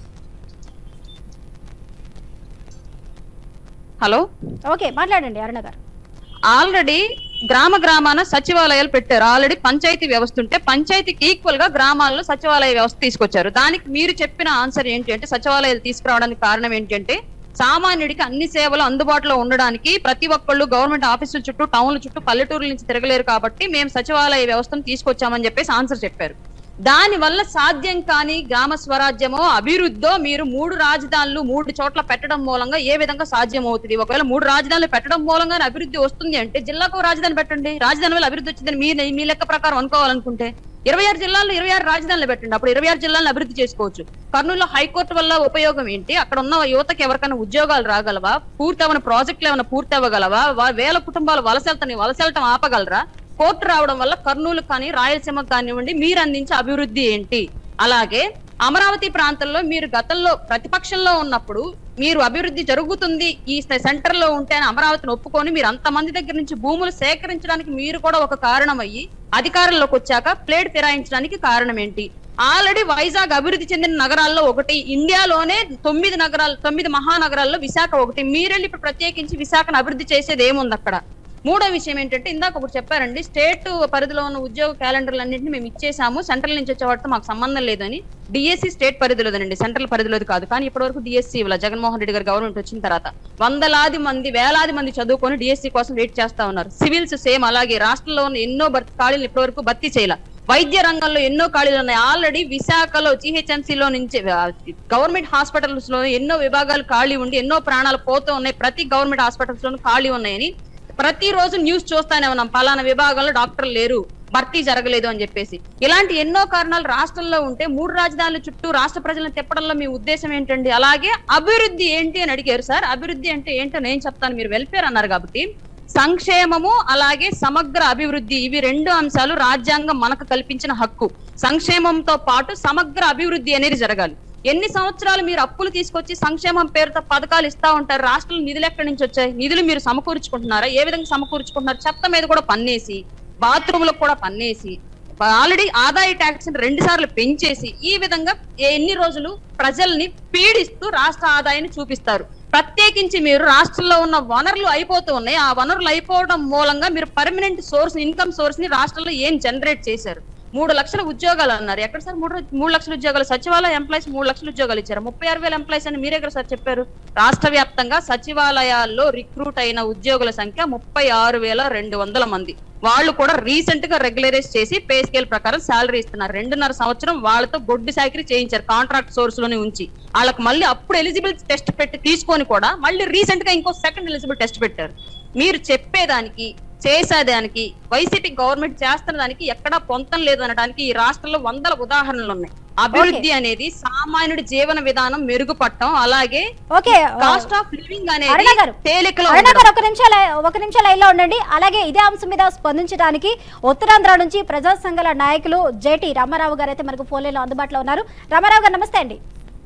E: హలో
A: ఓకే మాట్లాడండి అరుణ గారు
E: ఆల్రెడీ గ్రామ గ్రామాన సచివాలయాలు పెట్టారు ఆల్రెడీ పంచాయతీ వ్యవస్థ ఉంటే పంచాయతీకి ఈక్వల్ గా గ్రామాల్లో సచివాలయ వ్యవస్థ తీసుకొచ్చారు దానికి మీరు చెప్పిన ఆన్సర్ ఏంటి అంటే సచివాలయాలు తీసుకురావడానికి కారణం ఏంటంటే సామాన్యుడికి అన్ని సేవలు అందుబాటులో ఉండడానికి ప్రతి ఒక్కళ్ళు గవర్నమెంట్ ఆఫీసుల చుట్టూ టౌన్ల చుట్టూ పల్లెటూరుల నుంచి తిరగలేరు కాబట్టి మేము సచివాలయ వ్యవస్థను తీసుకొచ్చామని చెప్పేసి ఆన్సర్ చెప్పారు దాని వల్ల సాధ్యం కాని గ్రామ స్వరాజ్యమో అభివృద్ధో మీరు మూడు రాజధానులు మూడు చోట్ల పెట్టడం మూలంగా ఏ విధంగా సాధ్యం అవుతుంది ఒకవేళ మూడు రాజధానులు పెట్టడం మూలంగా అభివృద్ధి వస్తుంది అంటే జిల్లాకు ఓ రాజధాని పెట్టండి రాజధాని వల్ల అభివృద్ధి వచ్చిందని మీ మీ లెక్క ప్రకారం అనుకోవాలనుకుంటే ఇరవై ఆరు జిల్లాల్లో ఇరవై ఆరు రాజధానులు పెట్టండి అప్పుడు ఇరవై ఆరు జిల్లాలను అభివృద్ధి చేసుకోవచ్చు కర్నూలులో హైకోర్టు వల్ల ఉపయోగం ఏంటి అక్కడ ఉన్న యువతకి ఎవరికైనా ఉద్యోగాలు రాగలవా పూర్తి అవ్వని ప్రాజెక్టులు ఏమైనా పూర్తి అవ్వగలవా వా- వేల కుటుంబాలు వలసెళ్తాయి వలసెళ్ళటం ఆపగలరా కోర్టు రావడం వల్ల కర్నూలు కానీ రాయలసీమకు కానివ్వండి మీరు అందించే అభివృద్ధి ఏంటి అలాగే అమరావతి ప్రాంతంలో మీరు గతంలో ప్రతిపక్షంలో ఉన్నప్పుడు మీరు అభివృద్ధి జరుగుతుంది ఈ సెంటర్ లో ఉంటే అని అమరావతిని ఒప్పుకొని మీరు అంతమంది దగ్గర నుంచి భూములు సేకరించడానికి మీరు కూడా ఒక కారణం అయ్యి అధికారంలోకి వచ్చాక ప్లేట్ ఫిరాయించడానికి కారణం ఏంటి ఆల్రెడీ వైజాగ్ అభివృద్ధి చెందిన నగరాల్లో ఒకటి ఇండియాలోనే తొమ్మిది నగరాలు తొమ్మిది మహానగరాల్లో విశాఖ ఒకటి మీరెళ్ళి ఇప్పుడు ప్రత్యేకించి విశాఖను అభివృద్ధి చేసేది ఏముంది అక్కడ మూడో విషయం ఏంటంటే ఇందాక ఒకటి చెప్పారండి స్టేట్ పరిధిలో ఉన్న ఉద్యోగ క్యాలెండర్లు అన్నింటినీ మేము ఇచ్చేసాము సెంట్రల్ నుంచి వచ్చే వాటితో మాకు సంబంధం లేదని డిఎస్సి స్టేట్ పరిధిలోదండి సెంట్రల్ పరిధిలోది కాదు కానీ ఇప్పటివరకు డిఎస్సి ఇవ్వాలి జగన్మోహన్ రెడ్డి గారు గవర్నమెంట్ వచ్చిన తర్వాత వందలాది మంది వేలాది మంది చదువుకొని డిఎస్సి కోసం వెయిట్ చేస్తా ఉన్నారు సివిల్స్ సేమ్ అలాగే రాష్ట్రంలో ఉన్న ఎన్నో భర్తీ ఖాళీలు ఇప్పటివరకు భర్తీ చేయాల వైద్య రంగంలో ఎన్నో ఖాళీలు ఉన్నాయి ఆల్రెడీ విశాఖలో GHMC లో నుంచి గవర్నమెంట్ హాస్పిటల్స్ లో ఎన్నో విభాగాలు ఖాళీ ఉండి ఎన్నో ప్రాణాలు పోతూ ఉన్నాయి ప్రతి గవర్నమెంట్ హాస్పిటల్స్ లోనూ ఖాళీ ఉన్నాయని ప్రతిరోజు న్యూస్ చూస్తానే ఉన్నాం పలానా విభాగంలో డాక్టర్లు లేరు భర్తీ జరగలేదు అని చెప్పేసి ఇలాంటి ఎన్నో కారణాలు రాష్ట్రంలో ఉంటే మూడు రాజధానుల చుట్టూ రాష్ట్ర ప్రజలను తిప్పడంలో మీ ఉద్దేశం ఏంటండి అలాగే అభివృద్ధి ఏంటి అని అడిగారు సార్ అభివృద్ధి అంటే ఏంటో నేను చెప్తాను మీరు వెల్ఫేర్ అన్నారు కాబట్టి సంక్షేమము అలాగే సమగ్ర అభివృద్ధి ఇవి రెండు అంశాలు రాజ్యాంగం మనకు కల్పించిన హక్కు సంక్షేమంతో పాటు సమగ్ర అభివృద్ధి అనేది జరగాలి ఎన్ని సంవత్సరాలు మీరు అప్పులు తీసుకొచ్చి సంక్షేమం పేరుతో పథకాలు ఇస్తా ఉంటారు రాష్ట్రంలో నిధులు ఎక్కడి నుంచి వచ్చాయి నిధులు మీరు సమకూర్చుకుంటున్నారా ఏ విధంగా సమకూర్చుకుంటున్నారు చెత్త మీద కూడా పన్నేసి బాత్రూములకు కూడా పన్నేసి ఆల్రెడీ ఆదాయ ట్యాక్స్ రెండు సార్లు పెంచేసి ఈ విధంగా ఎన్ని రోజులు ప్రజల్ని పీడిస్తూ రాష్ట్ర ఆదాయాన్ని చూపిస్తారు ప్రత్యేకించి మీరు రాష్ట్రంలో ఉన్న వనరులు అయిపోతూ ఉన్నాయి ఆ వనరులు అయిపోవడం మూలంగా మీరు పర్మనెంట్ సోర్స్ ఇన్కమ్ సోర్స్ ని రాష్ట్రంలో ఏం జనరేట్ చేశారు మూడు లక్షల ఉద్యోగాలు అన్నారు ఎక్కడ సార్ మూడు మూడు లక్షల ఉద్యోగాలు సచివాలయ ఎంప్లాయీస్ మూడు లక్షల ఉద్యోగాలు ఇచ్చారు ముప్పై ఆరు వేల ఎంప్లాయీస్ అని మీరే కదా సార్ చెప్పారు రాష్ట్ర వ్యాప్తంగా సచివాలయాల్లో రిక్రూట్ అయిన ఉద్యోగుల సంఖ్య ముప్పై ఆరు వేల రెండు వందల మంది వాళ్ళు కూడా రీసెంట్ గా రెగ్యులరైజ్ చేసి పే స్కేల్ ప్రకారం శాలరీ ఇస్తున్నారు రెండున్నర సంవత్సరం వాళ్ళతో గొడ్డు సాకిరీ చేయించారు కాంట్రాక్ట్ సోర్స్ లోనే ఉంచి వాళ్ళకి మళ్ళీ అప్పుడు ఎలిజిబుల్ టెస్ట్ పెట్టి తీసుకొని కూడా మళ్ళీ రీసెంట్ గా ఇంకో సెకండ్ ఎలిజిబుల్ టెస్ట్ పెట్టారు మీరు చెప్పేదానికి చేసేదానికి వైసీపీ గవర్నమెంట్ చేస్తున్న దానికి ఎక్కడా పొంతం లేదు అనడానికి ఈ రాష్ట్రంలో వందల ఉదాహరణలు ఉన్నాయి అభివృద్ధి అనేది సామాన్యుడి జీవన విధానం మెరుగుపడటం అలాగే
A: okay
E: cost of living
A: Aruna
E: అనేది
A: గారు
E: తేలికలో
A: అరుణ
E: ఉండడం.
A: గారు ఒక నిమిషం లై- ఒక నిమిషం లైన్ లో ఉండండి అలాగే ఇదే అంశం మీద స్పందించడానికి ఉత్తరాంధ్ర నుంచి ప్రజా సంఘాల నాయకులు జేటి రామారావు గారు అయితే మనకు ఫోన్ లో అందుబాటులో ఉన్నారు రామారావు గారు నమస్తే అండి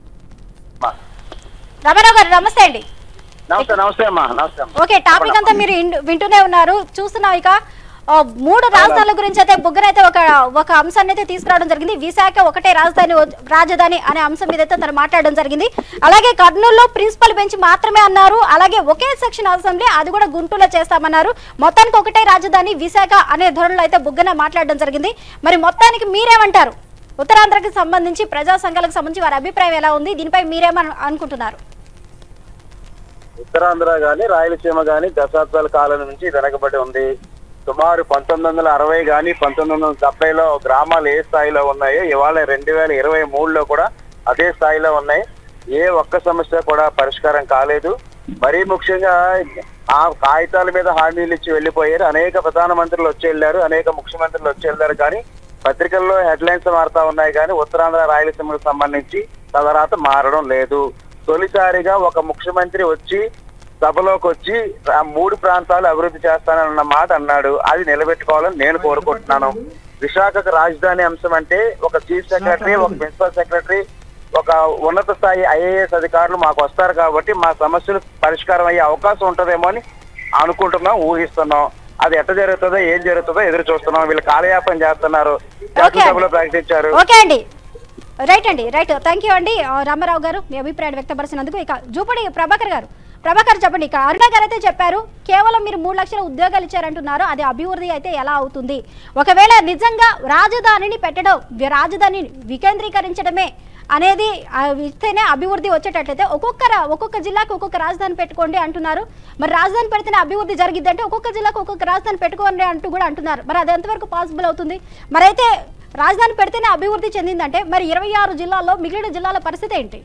A: రామారావు గారు నమస్తే అండి
F: నమస్తే నమస్తే అమ్మా నమస్తే అమ్మా
A: ఓకే టాపిక్ అంతా మీరు ఇన్- వింటూనే ఉన్నారు చూస్తున్నాం ఇక ఆ, మూడు రాజధానుల గురించి అయితే బుగ్గన అయితే ఒక ఒక అంశాన్ని అయితే తీసుకురావడం జరిగింది విశాఖ ఒకటే రాజధాని వ- రాజధాని అనే అంశం మీద అయితే తను మాట్లాడడం జరిగింది అలాగే కర్నూలులో ప్రిన్సిపల్ బెంచ్ మాత్రమే అన్నారు అలాగే ఒకే సెక్షన్ అసెంబ్లీ అది కూడా గుంటూరులో చేస్తామన్నారు మొత్తానికి ఒకటే రాజధాని విశాఖ అనే ధోరణిలో అయితే బుగ్గన మాట్లాడడం జరిగింది మరి మొత్తానికి మీరేమంటారు ఉత్తరాంధ్రకి సంబంధించి ప్రజా సంఘాలకు సంబంధించి వారి అభిప్రాయం ఎలా ఉంది దీనిపై మీరేమని అనుకుంటున్నారు
F: ఉత్తరాంధ్ర గాని రాయలసీమ గాని దశాబ్దాల కాలం నుంచి వెనకబడి ఉంది సుమారు పంతొమ్మిది వందల అరవై గాని పంతొమ్మిది వందల డెబ్బైలో గ్రామాలు ఏ స్థాయిలో ఉన్నాయో ఇవాళ రెండు వేల ఇరవై మూడులో కూడా అదే స్థాయిలో ఉన్నాయి ఏ ఒక్క సమస్య కూడా పరిష్కారం కాలేదు మరీ ముఖ్యంగా ఆ కాగితాల మీద హామీలు ఇచ్చి వెళ్ళిపోయారు అనేక ప్రధానమంత్రులు వచ్చి వెళ్ళారు అనేక ముఖ్యమంత్రులు వచ్చి వెళ్ళారు కానీ పత్రికల్లో హెడ్లైన్స్ మారుతా ఉన్నాయి కానీ ఉత్తరాంధ్ర రాయలసీమకు సంబంధించి తదరాత మారడం లేదు తొలిసారిగా ఒక ముఖ్యమంత్రి వచ్చి సభలోకి వచ్చి ఆ మూడు ప్రాంతాలు అభివృద్ధి చేస్తానన్న మాట అన్నాడు అది నిలబెట్టుకోవాలని నేను కోరుకుంటున్నాను విశాఖకు రాజధాని అంశం అంటే ఒక చీఫ్ సెక్రటరీ ఒక ప్రిన్సిపల్ సెక్రటరీ ఒక ఉన్నత స్థాయి ఐఏఎస్ అధికారులు మాకు వస్తారు కాబట్టి మా సమస్యలు పరిష్కారం అయ్యే అవకాశం ఉంటదేమో అని అనుకుంటున్నాం ఊహిస్తున్నాం అది ఎట్ట జరుగుతుందో ఏం జరుగుతుందో ఎదురు చూస్తున్నాం వీళ్ళు కాలయాపన చేస్తున్నారు శాసనసభలో ప్రకటించారు
A: ఓకే అండి రైట్ అండి రైట్ థ్యాంక్ యూ అండి ఆ, రామారావు గారు మీ అభిప్రాయాన్ని వ్యక్తపరిచినందుకు ఇక జూపడి ప్రభాకర్ గారు ప్రభాకర్ చెప్పండి ఇక అరుణ గారు అయితే చెప్పారు కేవలం మీరు మూడు లక్షల ఉద్యోగాలు ఇచ్చారంటున్నారు అది అభివృద్ధి అయితే ఎలా అవుతుంది ఒకవేళ నిజంగా రాజధానిని పెట్టడం వి- రాజధానిని వికేంద్రీకరించడమే అనేది ఆ, ఇస్తేనే అభివృద్ధి వచ్చేటట్లయితే ఒక్కొక్క రా- ఒక్కొక్క జిల్లాకు ఒక్కొక్క రాజధాని పెట్టుకోండి అంటున్నారు మరి రాజధాని పెడితేనే అభివృద్ధి జరిగిద్ది అంటే ఒక్కొక్క జిల్లాకు ఒక్కొక్క రాజధాని పెట్టుకోండి అంటూ కూడా అంటున్నారు మరి అది ఎంతవరకు పాసిబుల్ అవుతుంది మరి అయితే రాజధాని పెడితేనే అభివృద్ధి చెందిందంటే మరి ఇరవై ఆరు జిల్లాల్లో మిగిలిన జిల్లాల పరిస్థితి ఏంటి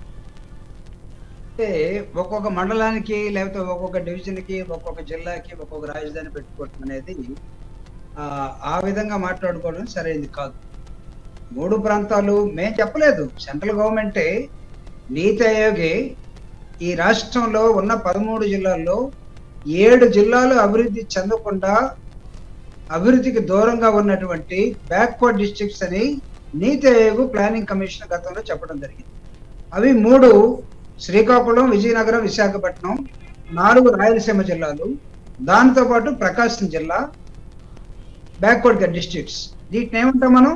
D: అంటే ఒక్కొక్క మండలానికి లేకపోతే ఒక్కొక్క డివిజన్కి ఒక్కొక్క జిల్లాకి ఒక్కొక్క రాజధాని పెట్టుకోవటం అనేది ఆ, ఆ విధంగా మాట్లాడుకోవడం సరైనది కాదు మూడు ప్రాంతాలు మేము చెప్పలేదు సెంట్రల్ గవర్నమెంటే నీతి ఆయోగే ఈ రాష్ట్రంలో ఉన్న పదమూడు జిల్లాల్లో ఏడు జిల్లాలు అభివృద్ధి చెందకుండా అభివృద్ధికి దూరంగా ఉన్నటువంటి బ్యాక్వర్డ్ డిస్ట్రిక్ట్స్ అని నీతి ఆయోగ్ ప్లానింగ్ కమిషన్ గతంలో చెప్పడం జరిగింది అవి మూడు శ్రీకాకుళం విజయనగరం విశాఖపట్నం నాలుగు రాయలసీమ జిల్లాలు దాంతో పాటు ప్రకాశం జిల్లా బ్యాక్వర్డ్ డిస్ట్రిక్ట్స్ వీటిని ఏమంటాం మనం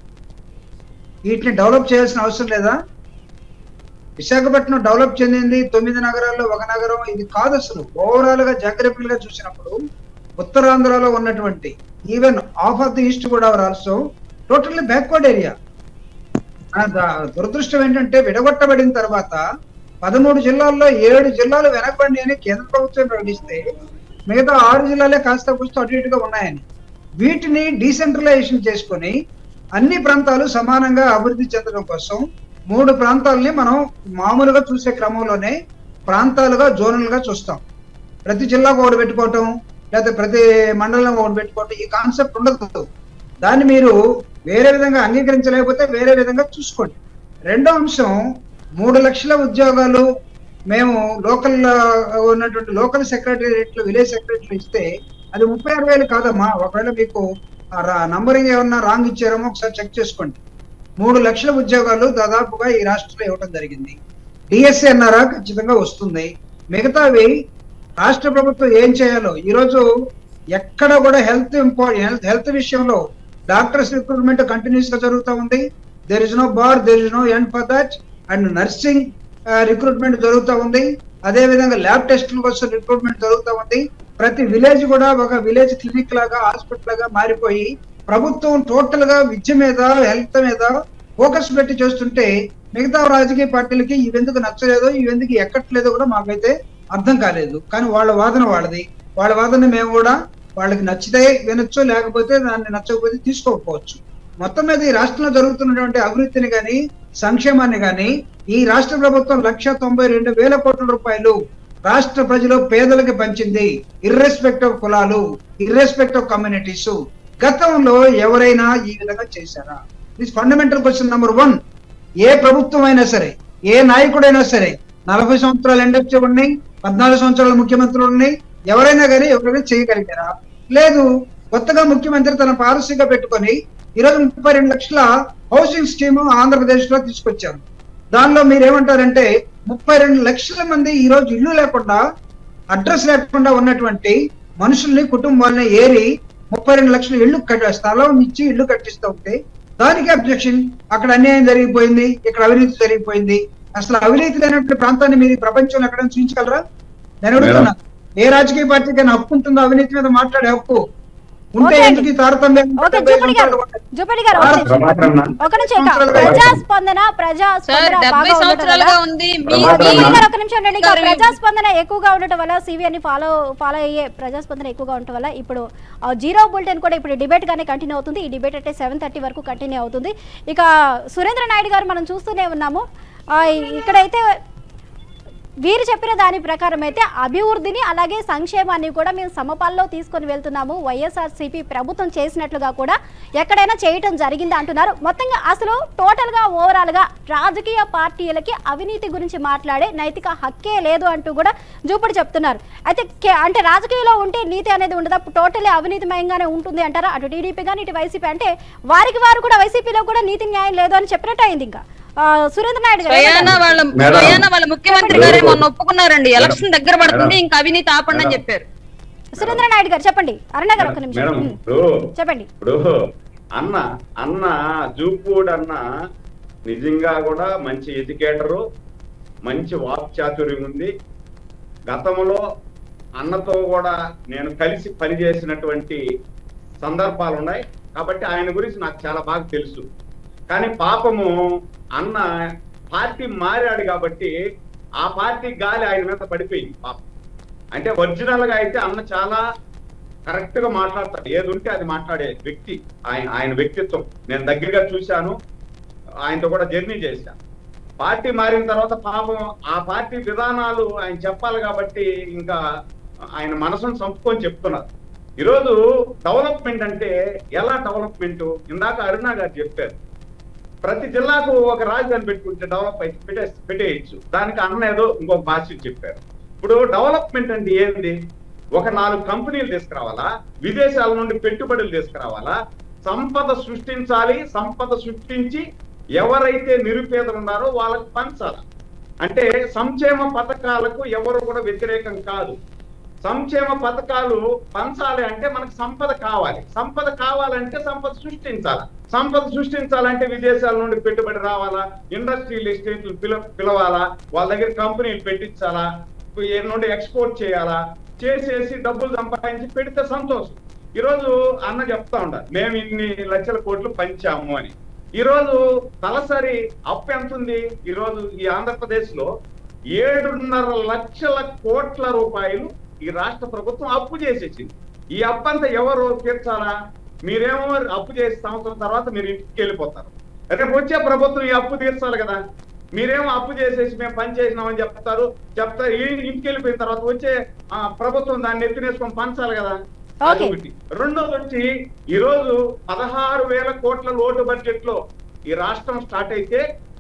D: వీటిని డెవలప్ చేయాల్సిన అవసరం లేదా విశాఖపట్నం డెవలప్ చెందింది తొమ్మిది నగరాల్లో ఒక నగరం ఇది కాదు అసలు ఓవరాల్ గా జాగ్రఫికల్ గా చూసినప్పుడు ఉత్తరాంధ్రలో ఉన్నటువంటి even of of the East Godavari also totally backward area ఆ ద- దురదృష్టం ఏంటంటే విడగొట్టబడిన తర్వాత పదమూడు జిల్లాల్లో ఏడు జిల్లాలు వెనకబడి అని కేంద్ర ప్రభుత్వం ప్రకటిస్తే మిగతా ఆరు జిల్లాలే కాస్త కూస్త అటు ఇటుగా ఉన్నాయని వీటిని డీసెంట్రలైజేషన్ చేసుకొని అన్ని ప్రాంతాలు సమానంగా అభివృద్ధి చెందడం కోసం మూడు ప్రాంతాలని మనం మామూలుగా చూసే క్రమంలోనే ప్రాంతాలుగా జోనల్ గా చూస్తాం ప్రతి జిల్లాకు ఒకటి పెట్టుకోవటం లేకపోతే ప్రతి మండలం ఒకటి పెట్టుకోవటం ఈ కాన్సెప్ట్ ఉండదు దాన్ని మీరు వేరే విధంగా అంగీకరించలేకపోతే వేరే విధంగా చూసుకోండి రెండో అంశం మూడు లక్షల ఉద్యోగాలు మేము లోకల్ ఉన్నటువంటి లోకల్ సెక్రటరియట్లు విలేజ్ సెక్రటరీలు ఇస్తే అది ముప్పై ఆరు వేలు కాదమ్మా ఒకవేళ మీకు నంబరింగ్ ఏమన్నా రాంగ్ ఇచ్చారేమో ఒకసారి చెక్ చేసుకోండి మూడు లక్షల ఉద్యోగాలు దాదాపుగా ఈ రాష్ట్రంలో ఇవ్వడం జరిగింది డిఎస్సి అన్నారా ఖచ్చితంగా వస్తుంది మిగతావి రాష్ట్ర ప్రభుత్వం ఏం చేయాలో ఈ రోజు ఎక్కడ కూడా హెల్త్ ఇంపార్టెంట్ హెల్త్ హెల్త్ విషయంలో డాక్టర్స్ రిక్రూట్మెంట్ కంటిన్యూస్ గా జరుగుతూ ఉంది there is no bar there is no end for that and nursing recruitment జరుగుతూ ఉంది అదే విధంగా ల్యాబ్ టెస్టుల కోసం రిక్రూట్మెంట్ జరుగుతూ ఉంది ప్రతి విలేజ్ కూడా ఒక విలేజ్ క్లినిక్ లాగా హాస్పిటల్ లాగా మారిపోయి ప్రభుత్వం టోటల్ గా విద్య మీద హెల్త్ మీద ఫోకస్ పెట్టి చేస్తుంటే మిగతా రాజకీయ పార్టీలకి ఇవెందుకు నచ్చలేదో ఇవెందుకు ఎక్కట్లేదో కూడా మాకైతే అర్థం కాలేదు కానీ వాళ్ళ వాదన వాళ్ళది వాళ్ళ వాదన మేము కూడా వాళ్ళకి నచ్చితే వినొచ్చు లేకపోతే దాన్ని నచ్చకపోతే తీసుకోకపోవచ్చు మొత్తం మీద ఈ రాష్ట్రంలో జరుగుతున్నటువంటి అభివృద్ధిని కానీ సంక్షేమాన్ని కానీ ఈ రాష్ట్ర ప్రభుత్వం లక్ష తొంభై రెండు వేల కోట్ల రూపాయలు రాష్ట్ర ప్రజలు పేదలకు పంచింది ఇర్రెస్పెక్ట్ ఆఫ్ కులాలు ఇర్రెస్పెక్ట్ ఆఫ్ కమ్యూనిటీస్ గతంలో ఎవరైనా ఈ విధంగా చేశారా this fundamental question number one ఏ ప్రభుత్వం అయినా సరే ఏ నాయకుడైనా సరే నలభై సంవత్సరాలు ఎండొచ్చి ఉన్నాయి పద్నాలుగు సంవత్సరాల ముఖ్యమంత్రులు ఉన్నాయి ఎవరైనా కానీ ఎవరైనా చేయగలిగారా లేదు కొత్తగా ముఖ్యమంత్రి తన పాలసీగా పెట్టుకొని ఈరోజు ముప్పై రెండు లక్షల హౌసింగ్ స్కీమ్ ఆంధ్రప్రదేశ్ లో తీసుకొచ్చారు దానిలో మీరు ఏమంటారంటే ముప్పై రెండు లక్షల మంది ఈ రోజు ఇల్లు లేకుండా అడ్రస్ లేకుండా ఉన్నటువంటి మనుషుల్ని కుటుంబాలని ఏరి ముప్పై రెండు లక్షల ఇల్లు కట్ స్థలం ఇచ్చి ఇల్లు కట్టిస్తూ ఉంటే దానికి అబ్జెక్షన్ అక్కడ అన్యాయం జరిగిపోయింది ఇక్కడ అవినీతి జరిగిపోయింది అసలు అవినీతి లేనటువంటి ప్రాంతాన్ని మీరు ఈ ప్రపంచంలో ఎక్కడైనా చూపించగలరా నేను అడుగుతున్నా ఏ రాజకీయ పార్టీకైనా హక్కు ఉంటుందో అవినీతి మీద మాట్లాడే హక్కు ఉంటే
A: ఓకే
D: ఎందుకు ఈ తారతమ్యం
A: ఓకే జూపడి గారు జూపడి గారు ఒక నిమిషం.
C: ప్రభాకర్ అన్న
A: ఒక నిమిషం ఇక ప్రజాస్పందన ప్రజాస్పందన
E: సార్ డెబ్బై
A: బాగా ఉండటం
E: సంవత్సరాలుగా
A: వల్ల
E: ఉంది మీ
C: ప్రభాకర్
A: జూపడి
C: అన్న.
A: గారు ఒక నిమిషం ఉండండి. ఇక
E: గారు,
A: ప్రజాస్పందన ఎక్కువగా ఉండటం వల్ల సివి అని ఫాలో ఫాలో అయ్యే ప్రజాస్పందన ఎక్కువగా ఉండటం వల్ల ఇప్పుడు ఆ, జీరో బులెటిన్ కూడా ఇప్పుడు డిబేట్ గానే కంటిన్యూ అవుతుంది ఈ డిబేట్ అంటే సెవెన్ థర్టీ వరకు కంటిన్యూ అవుతుంది ఇక సురేంద్ర నాయుడు గారు మనం చూస్తూనే ఉన్నాము ఆ, ఇక్కడైతే వీరు చెప్పిన దాని ప్రకారం అయితే అభివృద్ధిని అలాగే సంక్షేమాన్ని కూడా మేము సమపాల్లో తీసుకొని వెళ్తున్నాము వైఎస్ఆర్సీపీ ప్రభుత్వం చేసినట్లుగా కూడా ఎక్కడైనా చేయటం జరిగింది అంటున్నారు మొత్తంగా అసలు టోటల్గా ఓవరాల్గా రాజకీయ పార్టీలకి అవినీతి గురించి మాట్లాడే నైతిక హక్కే లేదు అంటూ కూడా జూపుడు చెప్తున్నారు అయితే కే- అంటే రాజకీయంలో ఉంటే నీతి అనేది ఉండదా టోటలీ అవినీతిమయంగానే ఉంటుంది అంటారా అటు టీడీపీ కానీ ఇటు వైసీపీ అంటే వారికి వారు కూడా వైసీపీలో కూడా నీతి న్యాయం లేదు అని చెప్పినట్టు అయింది ఇంకా ఆ, సురేంద్ర నాయుడు గారు
E: స్వయాన
A: ఏమంటారు?
E: వాళ్ళ
C: మేడం.
E: స్వయాన వాళ్ళ ముఖ్యమంత్రి గారే మొన్న ఒప్పుకున్నారండి ఎలక్షన్ దగ్గర పడుతుంది
C: మేడం.
E: ఇంకా అవినీతి ఆపండి అని
C: మేడం.
E: చెప్పారు
A: సురేంద్ర నాయుడు గారు చెప్పండి అరుణ గారు ఒక నిమిషం
C: మేడం
A: ఉమ్,
C: ఇప్పుడు
A: చెప్పండి
C: ఇప్పుడు అన్న అన్న జూపూడ్ అన్న నిజంగా కూడా మంచి ఎడ్యుకేటరు మంచి వాక్చాతుర్యం ఉంది గతంలో అన్నతో కూడా నేను కలిసి పనిచేసినటువంటి సందర్భాలు ఉన్నాయి కాబట్టి ఆయన గురించి నాకు చాలా బాగా తెలుసు కానీ పాపము అన్న పార్టీ మారాడు కాబట్టి ఆ పార్టీ గాలి ఆయన మీద పడిపోయింది పాపం అంటే ఒరిజినల్ గా అయితే అన్న చాలా కరెక్ట్ గా మాట్లాడతాడు ఏది ఉంటే అది మాట్లాడే వ్యక్తి ఆయన ఆయన వ్యక్తిత్వం నేను దగ్గరగా చూశాను ఆయనతో కూడా జర్నీ చేశాను పార్టీ మారిన తర్వాత పాపం ఆ పార్టీ విధానాలు ఆయన చెప్పాలి కాబట్టి ఇంకా ఆయన మనసును చంపుకొని చెప్తున్నారు ఈరోజు డెవలప్మెంట్ అంటే ఎలా డెవలప్మెంట్ ఇందాక అరుణ గారు చెప్పారు ప్రతి జిల్లాకు ఒక రాజధాని పెట్టుకుంటే డెవలప్ అయితే పెట్టే పెట్టేయచ్చు దానికి అన్న ఏదో ఇంకొక భాష చెప్పారు ఇప్పుడు డెవలప్మెంట్ అంటే ఏంది ఒక నాలుగు కంపెనీలు తీసుకురావాలా విదేశాల నుండి పెట్టుబడులు తీసుకురావాలా సంపద సృష్టించాలి సంపద సృష్టించి ఎవరైతే నిరుపేదలు ఉన్నారో వాళ్ళకి పంచాలి అంటే సంక్షేమ పథకాలకు ఎవరు కూడా వ్యతిరేకం కాదు సంక్షేమ పథకాలు పంచాలి అంటే మనకు సంపద కావాలి సంపద కావాలంటే సంపద సృష్టించాలి సంపద సృష్టించాలంటే విదేశాల నుండి పెట్టుబడి రావాలా ఇండస్ట్రియల్ ఎస్టేట్లు పిల పిలవాలా వాళ్ళ దగ్గర కంపెనీలు పెట్టించాలా ఈ నుండి ఎక్స్పోర్ట్ చేయాలా చేసేసి డబ్బులు సంపాదించి పెడితే సంతోషం ఈరోజు అన్న చెప్తా ఉండాలి మేము ఇన్ని లక్షల కోట్లు పంచాము అని ఈరోజు తలసరి అప్పు ఎంత ఉంది ఈరోజు ఈ ఆంధ్రప్రదేశ్ లో ఏడున్నర లక్షల కోట్ల రూపాయలు ఈ రాష్ట్ర ప్రభుత్వం అప్పు చేసేసింది ఈ అప్పు అంతా ఎవరు తీర్చాలా మీరేమో అప్పు చేసి సంవత్సరం తర్వాత మీరు ఇంటికి వెళ్ళిపోతారు రేపు వచ్చే ప్రభుత్వం ఈ అప్పు తీర్చాలి కదా మీరేమో అప్పు చేసేసి మేము పని చేసినామని చెప్తారు చెప్తారు ఈ ఇంటికి వెళ్ళిపోయిన తర్వాత వచ్చే ఆ, ప్రభుత్వం దాన్ని ఎత్తినేసుకొని పంచాలి కదా
A: ఓకే.
C: అదొకటి రెండోది వచ్చి ఈ రోజు పదహారు వేల కోట్ల లోటు బడ్జెట్ లో ఈ రాష్ట్రం స్టార్ట్ అయితే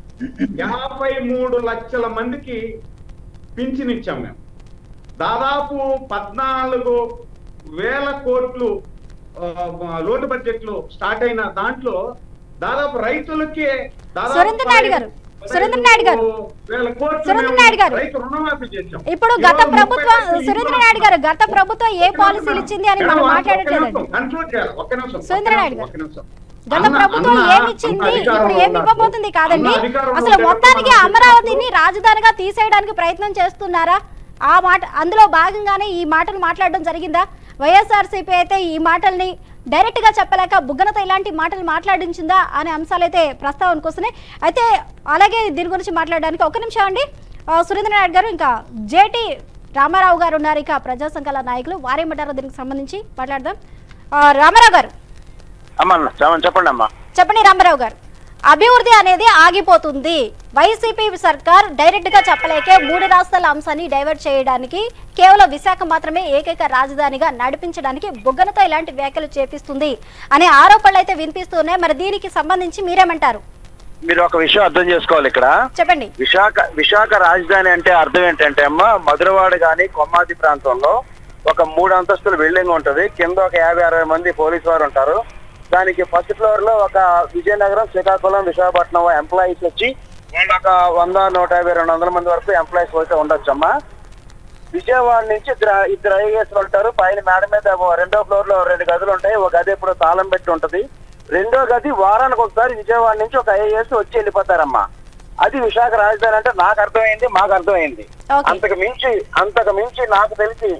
C: యాభై మూడు లక్షల మందికి పింఛన్ ఇచ్చాం మేము దాదాపు పద్నాలుగు వేల కోట్లు ఆ, లోటు బడ్జెట్ లో స్టార్ట్ అయిన దాంట్లో దాదాపు రైతులకి దాదాపు
A: సురేంద్ర నాయుడు గారు, సురేంద్ర నాయుడు గారు.
C: వేల కోట్లు
A: సురేంద్ర
C: మేము
A: నాయుడు గారు.
C: రైతు రుణమాఫీ చేశాం
A: ఇప్పుడు
C: ఈ
A: గత
C: రోజు ముప్పై
A: ప్రభుత్వం
C: లక్షలు
A: సురేంద్ర
C: ఇంట్లో
A: నాయుడు గారు గత ప్రభుత్వం ఏ పాలసీలు ఇచ్చింది అని మనం మాట్లాడట్లేదండి
C: కన్క్లూడ్ చేయాలి ఒక్క నిమిషం ఒక్క
A: సురేంద్ర నాయుడు
C: నిమిషం,
A: గారు.
C: ఒక్క నిమిషం
A: గత
C: అన్న-
A: ప్రభుత్వం
C: అన్న-
A: ఏమి ఇచ్చింది
C: అన్న
A: ఇప్పుడు
C: అధికారంలో
A: ఏమి ఇవ్వబోతుంది
C: ఉన్నప్పుడు-
A: కాదండి
C: అన్న అధికారంలో
A: అసలు
C: ఉన్నప్పుడు
A: మొత్తానికి
C: మనం
A: అమరావతిని రాజధానిగా తీసేయడానికి ప్రయత్నం చేస్తున్నారా ఆ మాట అందులో భాగంగానే ఈ మాటలు మాట్లాడడం జరిగిందా వైఎస్ఆర్సీపీ అయితే ఈ మాటల్ని డైరెక్ట్ గా చెప్పలేక బుగ్గనతో ఇలాంటి మాటలు మాట్లాడించిందా అనే అంశాలు అయితే ప్రస్తావనకు వస్తున్నాయి అయితే అలాగే దీని గురించి మాట్లాడడానికి ఒక నిమిషం అండి ఆ, సురేంద్ర నాయుడు గారు ఇంకా జేటీ రామారావు గారు ఉన్నారు ఇక ప్రజా సంఘాల నాయకులు వారేమంటారో దీనికి సంబంధించి మాట్లాడదాం ఆ, రామారావు గారు
F: అమ్మా చెప్పండి చెప్పండి అమ్మా
A: చెప్పండి రామారావు గారు అభివృద్ధి అనేది ఆగిపోతుంది వైసీపీ సర్కార్ డైరెక్ట్ గా చెప్పలేకే మూడు రాష్ట్రాల అంశాన్ని డైవర్ట్ చేయడానికి కేవలం విశాఖ మాత్రమే ఏకైక రాజధానిగా నడిపించడానికి బుగ్గనతో ఇలాంటి వ్యాఖ్యలు చేపిస్తుంది అనే ఆరోపణలు అయితే వినిపిస్తున్నాయి మరి దీనికి సంబంధించి మీరేమంటారు
F: మీరు ఒక విషయం అర్థం చేసుకోవాలి ఇక్కడ
A: చెప్పండి
F: విశాఖ విశాఖ రాజధాని అంటే అర్థం ఏంటంటే అమ్మ మధురవాడ గాని కొమ్మాది ప్రాంతంలో ఒక మూడు అంతస్తుల బిల్డింగ్ ఉంటది కింద ఒక యాభై అరవై మంది పోలీసు వారు ఉంటారు దానికి ఫస్ట్ ఫ్లోర్ లో ఒక విజయనగరం శ్రీకాకుళం విశాఖపట్నం ఎంప్లాయీస్ వచ్చి వాళ్ళు ఒక వంద నూట యాభై రెండు వందల మంది వరకు ఎంప్లాయీస్ అయితే ఉండొచ్చమ్మా విజయవాడ నుంచి ఇద్దరు ఇద్దరు ఐఏఎస్ ఉంటారు పైన మేడ మీద ఓ రెండో ఫ్లోర్ లో రెండు గదులు ఉంటాయి ఒక గది ఇప్పుడు తాళం పెట్టి ఉంటది రెండో గది వారానికి ఒకసారి విజయవాడ నుంచి ఒక ఐఏఎస్ వచ్చి వెళ్ళిపోతారమ్మా అది విశాఖ రాజధాని అంటే నాకు అర్థమైంది మాకు అర్థమైంది
A: ఓకే
F: అంతకు మించి అంతకు మించి నాకు తెలిసి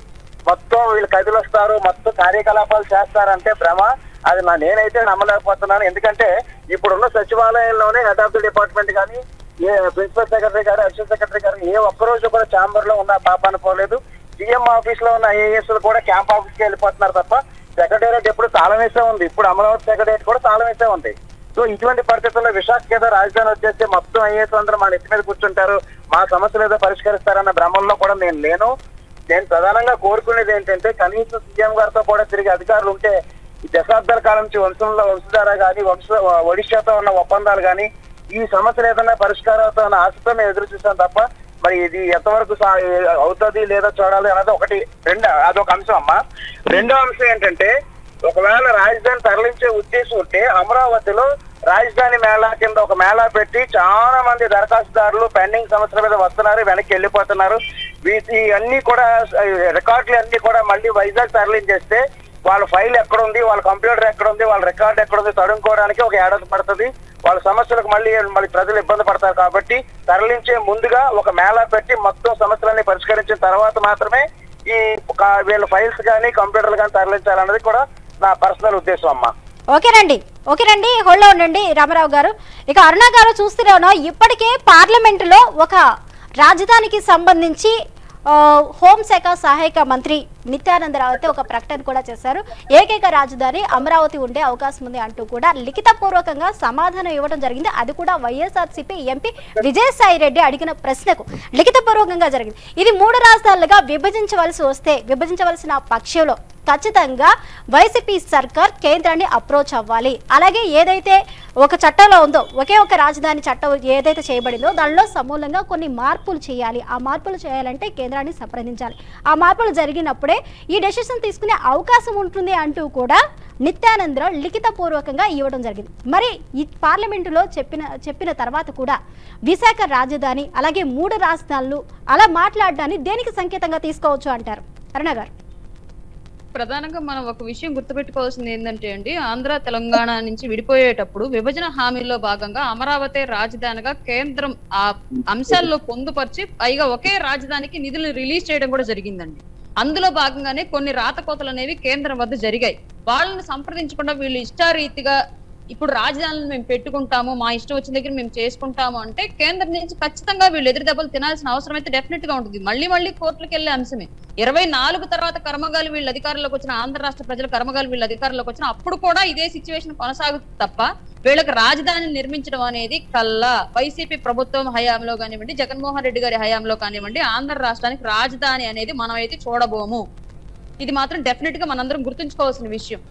F: మొత్తం వీళ్ళు కదిలొస్తారు మొత్తం కార్యకలాపాలు చేస్తారంటే భ్రమ అది నా నేనైతే నమ్మలేకపోతున్నాను ఎందుకంటే ఇప్పుడున్న సచివాలయంలోనే హెడ్ ఆఫ్ ది డిపార్ట్మెంట్ కానీ ఏ principal secretary garu assistant secretary garu ఏ ఒక్కరోజు కూడా ఛాంబర్ లో ఉన్న పాప అనుకోలేదు సీఎం ఆఫీస్ లో ఉన్న ఐఏఎస్ కూడా క్యాంప్ ఆఫీస్ కి వెళ్ళిపోతున్నారు తప్ప సెక్రటేరియట్ ఎప్పుడు తాళం వేసే ఉంది ఇప్పుడు అమరావతి సెక్రటేరియట్ కూడా తాళం వేసే ఉంది సో ఇటువంటి పరిస్థితుల్లో విశాఖ కేంద్ర రాజధాని వచ్చేస్తే మొత్తం ఐఏఎస్ అందరూ మా నెత్తి మీద కూర్చుంటారు మా సమస్యలు ఏదో పరిష్కరిస్తారన్న భ్రమంలో కూడా నేను లేను నేను ప్రధానంగా కోరుకునేది ఏంటంటే కనీసం సీఎం గారితో కూడా తిరిగి అధికారులు ఉంటే ఈ దశాబ్దాల కాలం నుంచి వంశంలో వంశధార కానీ వంశ ఒడిశాతో ఉన్న ఒప్పందాలు కానీ ఈ సమస్యలు ఏదైనా పరిష్కారం అవుతామన్న ఆశతో మేము ఎదురు చూసాం తప్ప మరి ఇది ఎంతవరకు సా- అవుతుంది లేదా చూడాలి అన్నది ఒకటి రెండు అదొక అంశం అమ్మా రెండో అంశం ఏంటంటే ఒకవేళ రాజధాని తరలించే ఉద్దేశం ఉంటే అమరావతిలో రాజధాని మేళా కింద ఒక మేళా పెట్టి చాలా మంది దరఖాస్తుదారులు పెండింగ్ సమస్యల మీద వస్తున్నారు వెనక్కి వెళ్ళిపోతున్నారు వీటి అన్ని కూడా రికార్డులు అన్ని కూడా మళ్ళీ వైజాగ్ తరలించేస్తే వాళ్ళ ఫైల్ ఎక్కడ ఉంది వాళ్ళ కంప్యూటర్ ఎక్కడ ఉంది వాళ్ళ రికార్డ్ ఎక్కడ ఉంది తడుముకోవడానికి ఒక ఏడాది పడుతుంది వాళ్ళ సమస్యలకు మళ్ళీ మళ్ళీ ప్రజలు ఇబ్బంది పడతారు కాబట్టి తరలించే ముందుగా ఒక మేళా పెట్టి మొత్తం సమస్యలన్నీ పరిష్కరించిన తర్వాత మాత్రమే ఈ క- వీళ్ళ ఫైల్స్ కానీ కంప్యూటర్లు కానీ తరలించాలన్నది కూడా నా పర్సనల్ ఉద్దేశం అమ్మా
A: ఓకేనండి ఓకేనండి హోల్డ్లో ఉండండి రామారావు గారు ఇక అరుణ గారు చూస్తూనే ఉన్నాం ఇప్పటికే పార్లమెంటులో ఒక రాజధానికి సంబంధించి ఆ, హోంశాఖ సహాయక మంత్రి నిత్యానందరావు అయితే ఒక ప్రకటన కూడా చేశారు ఏకైక రాజధాని అమరావతి ఉండే అవకాశం ఉంది అంటూ కూడా లిఖితపూర్వకంగా సమాధానం ఇవ్వడం జరిగింది అది కూడా వైఎస్ఆర్సీపీ ఎంపీ విజయసాయి రెడ్డి అడిగిన ప్రశ్నకు లిఖితపూర్వకంగా జరిగింది ఇది మూడు రాజధానులుగా విభజించవలసి వస్తే విభజించవలసిన పక్షంలో ఖచ్చితంగా వైసీపీ సర్కార్ కేంద్రాన్ని అప్రోచ్ అవ్వాలి అలాగే ఏదైతే ఒక చట్టంలో ఉందో ఒకే ఒక రాజధాని చట్టం ఏదైతే చేయబడిందో దానిలో సమూలంగా కొన్ని మార్పులు చేయాలి ఆ మార్పులు చేయాలంటే కేంద్రాన్ని సంప్రదించాలి ఆ మార్పులు జరిగినప్పుడే ఈ డెసిషన్ తీసుకునే అవకాశం ఉంటుంది అంటూ కూడా నిత్యానందరావు లిఖిత పూర్వకంగా ఇవ్వడం జరిగింది మరి ఈ పార్లమెంటులో చెప్పిన చెప్పిన తర్వాత కూడా విశాఖ రాజధాని అలాగే మూడు రాజధానులు అలా మాట్లాడడాన్ని దేనికి సంకేతంగా తీసుకోవచ్చు అంటారు అరుణ గారు
E: ప్రధానంగా మనం ఒక విషయం గుర్తుపెట్టుకోవాల్సింది ఏంటంటే అండి ఆంధ్ర తెలంగాణ నుంచి విడిపోయేటప్పుడు విభజన హామీలో భాగంగా అమరావతి రాజధానిగా కేంద్రం ఆ అంశాల్లో పొందుపరిచి పైగా ఒకే రాజధానికి నిధులను రిలీజ్ చేయడం కూడా జరిగిందండి అందులో భాగంగానే కొన్ని రాతకోతలు అనేవి కేంద్రం వద్ద జరిగాయి వాళ్ళని సంప్రదించకుండా వీళ్ళు ఇష్టారీతిగా ఇప్పుడు రాజధానులను మేము పెట్టుకుంటాము మా ఇష్టం వచ్చిన దగ్గర మేము చేసుకుంటాము అంటే కేంద్రం నుంచి ఖచ్చితంగా వీళ్ళు ఎదురు దెబ్బలు తినాల్సిన అవసరం అయితే డెఫినెట్ గా ఉంటుంది మళ్ళీ మళ్ళీ కోర్టులకు వెళ్లే అంశమే ఇరవై నాలుగు తర్వాత కర్మగాలి వీళ్ళు అధికారంలోకి వచ్చిన ఆంధ్ర రాష్ట్ర ప్రజలు కర్మగాలి వీళ్ళు అధికారంలోకి వచ్చిన అప్పుడు కూడా ఇదే సిచ్యువేషన్ కొనసాగుతుంది తప్ప వీళ్ళకి రాజధాని నిర్మించడం అనేది కల్లా వైసీపీ ప్రభుత్వం హయాంలో కానివ్వండి జగన్మోహన్ రెడ్డి గారి హయాంలో కానివ్వండి ఆంధ్ర రాష్ట్రానికి రాజధాని అనేది మనం అయితే చూడబోము ఇది మాత్రం డెఫినెట్ గా మనందరం గుర్తుంచుకోవాల్సిన విషయం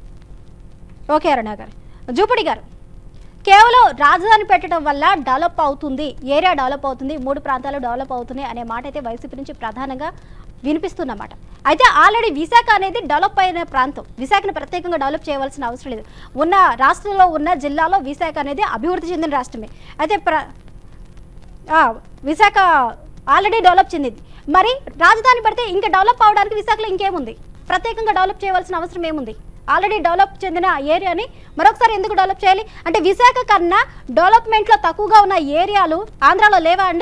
A: ఓకే అరుణ గారు జూపడి గారు కేవలం రాజధాని పెట్టడం వల్ల డెవలప్ అవుతుంది ఏరియా డెవలప్ అవుతుంది మూడు ప్రాంతాలు డెవలప్ అవుతుంది అనే మాట అయితే వైసీపీ నుంచి ప్రధానంగా వినిపిస్తున్నమాట అయితే ఆల్రెడీ విశాఖ అనేది డెవలప్ అయిన ప్రాంతం విశాఖను ప్రత్యేకంగా డెవలప్ చేయవలసిన అవసరం లేదు ఉన్న రాష్ట్రంలో ఉన్న జిల్లాలో విశాఖ అనేది అభివృద్ధి చెందిన రాష్ట్రమే అయితే ప్ర ఆ, విశాఖ ఆల్రెడీ డెవలప్ చెందింది మరి రాజధాని పెడితే ఇంకా డెవలప్ అవడానికి విశాఖలో ఇంకేముంది ప్రత్యేకంగా డెవలప్ చేయవలసిన అవసరం ఏముంది ఆల్రెడీ డెవలప్ చెందిన ఏరియాని మరొకసారి ఎందుకు డెవలప్ చేయాలి అంటే విశాఖ కన్నా డెవలప్మెంట్లో తక్కువగా ఉన్న ఏరియాలు ఆంధ్రాలో లేవా అండి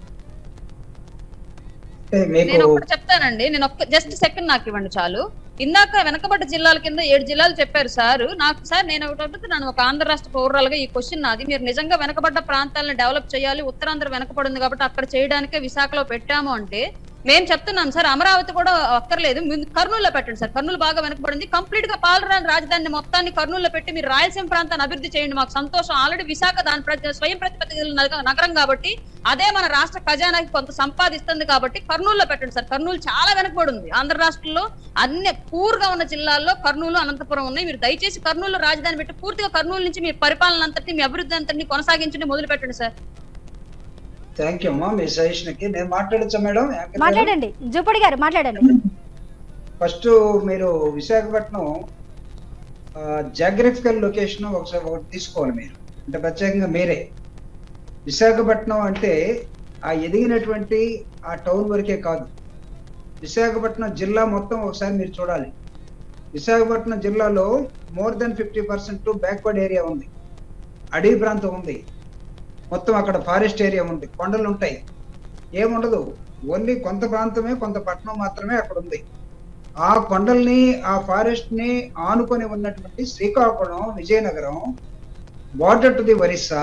D: అంటే
E: నేను
D: మీకు
E: ఒకటి చెప్తానండి నేను ఒక్క జస్ట్ సెకండ్ నాకు ఇవ్వండి చాలు ఇందాక వెనకబడ్డ జిల్లాల కింద ఏడు జిల్లాలు చెప్పారు సార్ నాకు సార్ నేను ఒకటి అడుగుతున్నాను ఒక ఆంధ్ర రాష్ట్ర పౌరురాలుగా ఈ క్వశ్చన్ నాది మీరు నిజంగా వెనకబడ్డ ప్రాంతాలను డెవలప్ చేయాలి ఉత్తరాంధ్ర వెనకబడింది కాబట్టి అక్కడ చేయడానికే విశాఖలో పెట్టాము అంటే మేము చెప్తున్నాం సార్ అమరావతి కూడా అక్కర్లేదు ముందు కర్నూలులో పెట్టండి సార్ కర్నూలు బాగా వెనకబడింది కంప్లీట్ గా పాలరాని రాజధాని మొత్తాన్ని కర్నూలులో పెట్టి మీరు రాయలసీమ ప్రాంతాన్ని అభివృద్ధి చేయండి మాకు సంతోషం ఆల్రెడీ విశాఖ దాని ప్రతి- స్వయం ప్రతిపత్తి కలిగిన నగ- నగరం కాబట్టి అదే మన రాష్ట్ర ఖజానాకి కొంత సంపాదిస్తుంది కాబట్టి కర్నూలులో పెట్టండి సార్ కర్నూలు చాలా వెనకబడి ఉంది ఆంధ్ర రాష్ట్రంలో అన్ని పూర్గా ఉన్న జిల్లాల్లో కర్నూలు అనంతపురం ఉన్నాయి మీరు దయచేసి కర్నూలులో రాజధాని పెట్టి పూర్తిగా కర్నూలు నుంచి మీ పరిపాలన అంతటిని మీ అభివృద్ధి అంతటిని కొనసాగించండి మొదలు పెట్టండి సార్
D: థ్యాంక్ యూ అమ్మా మీ సజెషన్ కి నేను మాట్లాడచ్చా మేడం
A: మాట్లాడండి జూపడి గారు మాట్లాడండి
D: ఫస్ట్ మీరు విశాఖపట్నం జాగ్రఫికల్ లొకేషన్ ఒకసారి ఒకటి తీసుకోవాలి మీరు అంటే ప్రత్యేకంగా మీరే విశాఖపట్నం అంటే ఆ ఎదిగినటువంటి ఆ టౌన్ వరకే కాదు విశాఖపట్నం జిల్లా మొత్తం ఒకసారి మీరు చూడాలి విశాఖపట్నం జిల్లాలో more than fifty percent backward area ఉంది అడవి ప్రాంతం ఉంది మొత్తం అక్కడ ఫారెస్ట్ ఏరియా ఉంది కొండలు ఉంటాయి ఏముండదు ఓన్లీ కొంత ప్రాంతమే కొంత పట్టణం మాత్రమే అక్కడ ఉంది ఆ కొండల్ని ఆ ఫారెస్ట్ ని ఆనుకొని ఉన్నటువంటి Srikakulam Vizianagaram border to the Orissa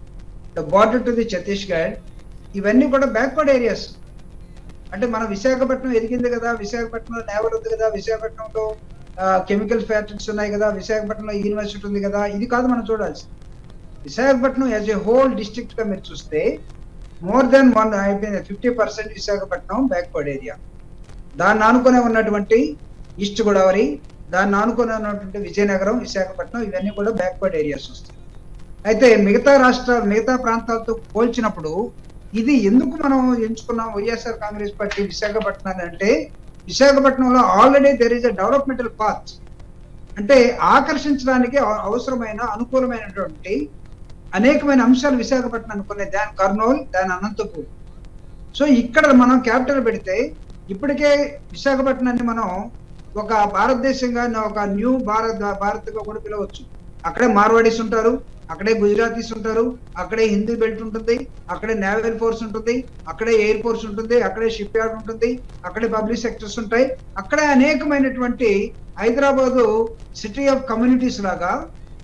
D: the border to the Chhattisgarh ఇవన్నీ కూడా బ్యాక్వర్డ్ ఏరియాస్ అంటే మన విశాఖపట్నం ఎదిగింది కదా విశాఖపట్నంలో నేవల్ ఉంది కదా విశాఖపట్నంలో కెమికల్ ఫ్యాక్టరీస్ ఉన్నాయి కదా విశాఖపట్నంలో యూనివర్సిటీ ఉంది కదా ఇది కాదు మనం చూడాల్సి Visakhapatnam as a whole district గా మీరు చూస్తే మోర్ దెన్ వన్ అయిపోయింది fifty percent Visakhapatnam backward area దాన్ని ఆనుకునే ఉన్నటువంటి ఈస్ట్ గోదావరి దాన్ని ఆనుకునే ఉన్నటువంటి విజయనగరం విశాఖపట్నం ఇవన్నీ కూడా బ్యాక్వర్డ్ ఏరియాస్ వస్తాయి అయితే మిగతా రాష్ట్రాలు మిగతా ప్రాంతాలతో పోల్చినప్పుడు ఇది ఎందుకు మనం ఎంచుకున్నాం వైఎస్ఆర్ కాంగ్రెస్ పార్టీ విశాఖపట్నాన్ని అంటే విశాఖపట్నంలో already there is a developmental path అంటే ఆకర్షించడానికి అవ- అవసరమైన అనుకూలమైనటువంటి అనేకమైన అంశాలు విశాఖపట్నానికి ఉన్నాయి దాని కర్నూలు దాని అనంతపూర్ సో ఇక్కడ మనం క్యాపిటల్ పెడితే ఇప్పటికే విశాఖపట్నాన్ని మనం ఒక భారతదేశంగా ఒక న్యూ భారత్ భారత్ గా కూడా పిలవచ్చు అక్కడే మార్వాడీస్ ఉంటారు అక్కడే గుజరాతీస్ ఉంటారు అక్కడే హిందీ బెల్ట్ ఉంటుంది అక్కడే నేవల్ ఫోర్స్ ఉంటుంది అక్కడే ఎయిర్ ఫోర్స్ ఉంటుంది అక్కడే షిప్ యార్డ్ ఉంటుంది అక్కడే పబ్లిక్ సెక్టర్స్ ఉంటాయి అక్కడే అనేకమైనటువంటి హైదరాబాదు సిటీ ఆఫ్ కమ్యూనిటీస్ లాగా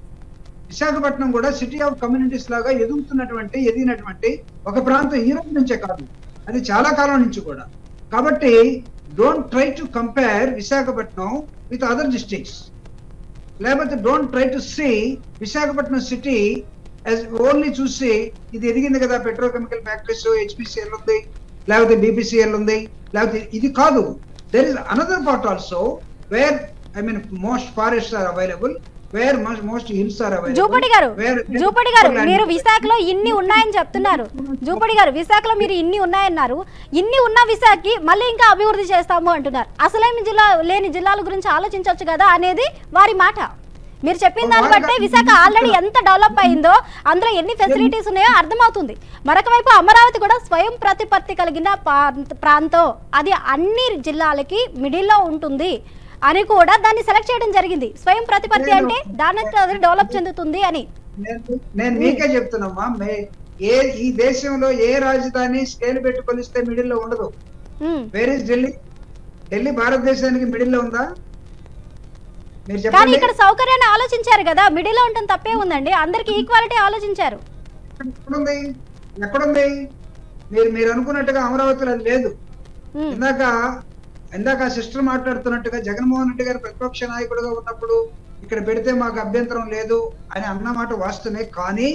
D: విశాఖపట్నం కూడా సిటీ ఆఫ్ కమ్యూనిటీస్ లాగా ఎదుగుతున్నటువంటి ఎదిగినటువంటి ఒక ప్రాంతం ఈ రోజు నుంచే కాదు అది చాలా కాలం నుంచి కూడా కాబట్టి don't try to compare Visakhapatnam with other districts లేకపోతే don't try to see Visakhapatnam city only చూసి ఇది ఎదిగింది కదా పెట్రోకెమికల్ ఫ్యాక్టరీస్ హెచ్పిసిఎల్ ఉంది లేకపోతే బీపీసీఎల్ ఉంది లేకపోతే ఇది కాదు there is another part also where I mean most forest are available where most hills are
A: జూపడి గారు
D: అవైలబుల్
A: జూపడి గారు మీరు విశాఖలో ఇన్ని ఉన్నాయని చెప్తున్నారు జూపడి గారు విశాఖలో మీరు ఇన్ని ఉన్నాయన్నారు ఇన్ని ఉన్న విశాఖకి మళ్ళీ ఇంకా అభివృద్ధి చేస్తాము అంటున్నారు అసలేమి జిల్లా లేని జిల్లాల గురించి ఆలోచించవచ్చు కదా అనేది వారి మాట మీరు చెప్పిన దాన్ని బట్టే విశాఖ ఆల్రెడీ ఎంత డెవలప్ అయిందో అందులో ఎన్ని ఫెసిలిటీస్ ఉన్నాయో అర్థమవుతుంది మరొక వైపు అమరావతి కూడా స్వయం ప్రతిపత్తి కలిగిన ప్రాంత- ప్రాంతం అది అన్ని జిల్లాలకి మిడిల్లో ఉంటుంది అని కూడా దాన్ని సెలెక్ట్ చేయడం జరిగింది స్వయం ప్రతిపత్తి అంటే దాని అది డెవలప్ చెందుతుంది అని
D: నేను- నేను మీకే చెప్తున్నామ్మా మే ఏ ఈ దేశంలో ఏ రాజధాని స్కేల్ పెట్టి కొలిస్తే మిడిల్ లో ఉండదు
A: um.
D: Where is Delhi Delhi భారతదేశానికి మిడిల్ లో ఉందా మీరు
A: కానీ
D: చెప్పండి
A: ఇక్కడ సౌకర్యాన్ని ఆలోచించారు కదా మిడిల్లో ఉండటం తప్పే ఉందండి అందరికి ఈక్వాలిటీ ఆలోచించారు
D: ఎక్కడుంది ఎక్కడుంది మీరు మీరు అనుకున్నట్టుగా అమరావతిలో అది లేదు
A: ఉమ్.
D: ఇందాక ఇందాక సిస్టర్ మాట్లాడుతున్నట్టుగా జగన్మోహన్ రెడ్డి గారు ప్రతిపక్ష నాయకుడిగా ఉన్నప్పుడు ఇక్కడ పెడితే మాకు అభ్యంతరం లేదు అని అన్నమాట వాస్తవమే కానీ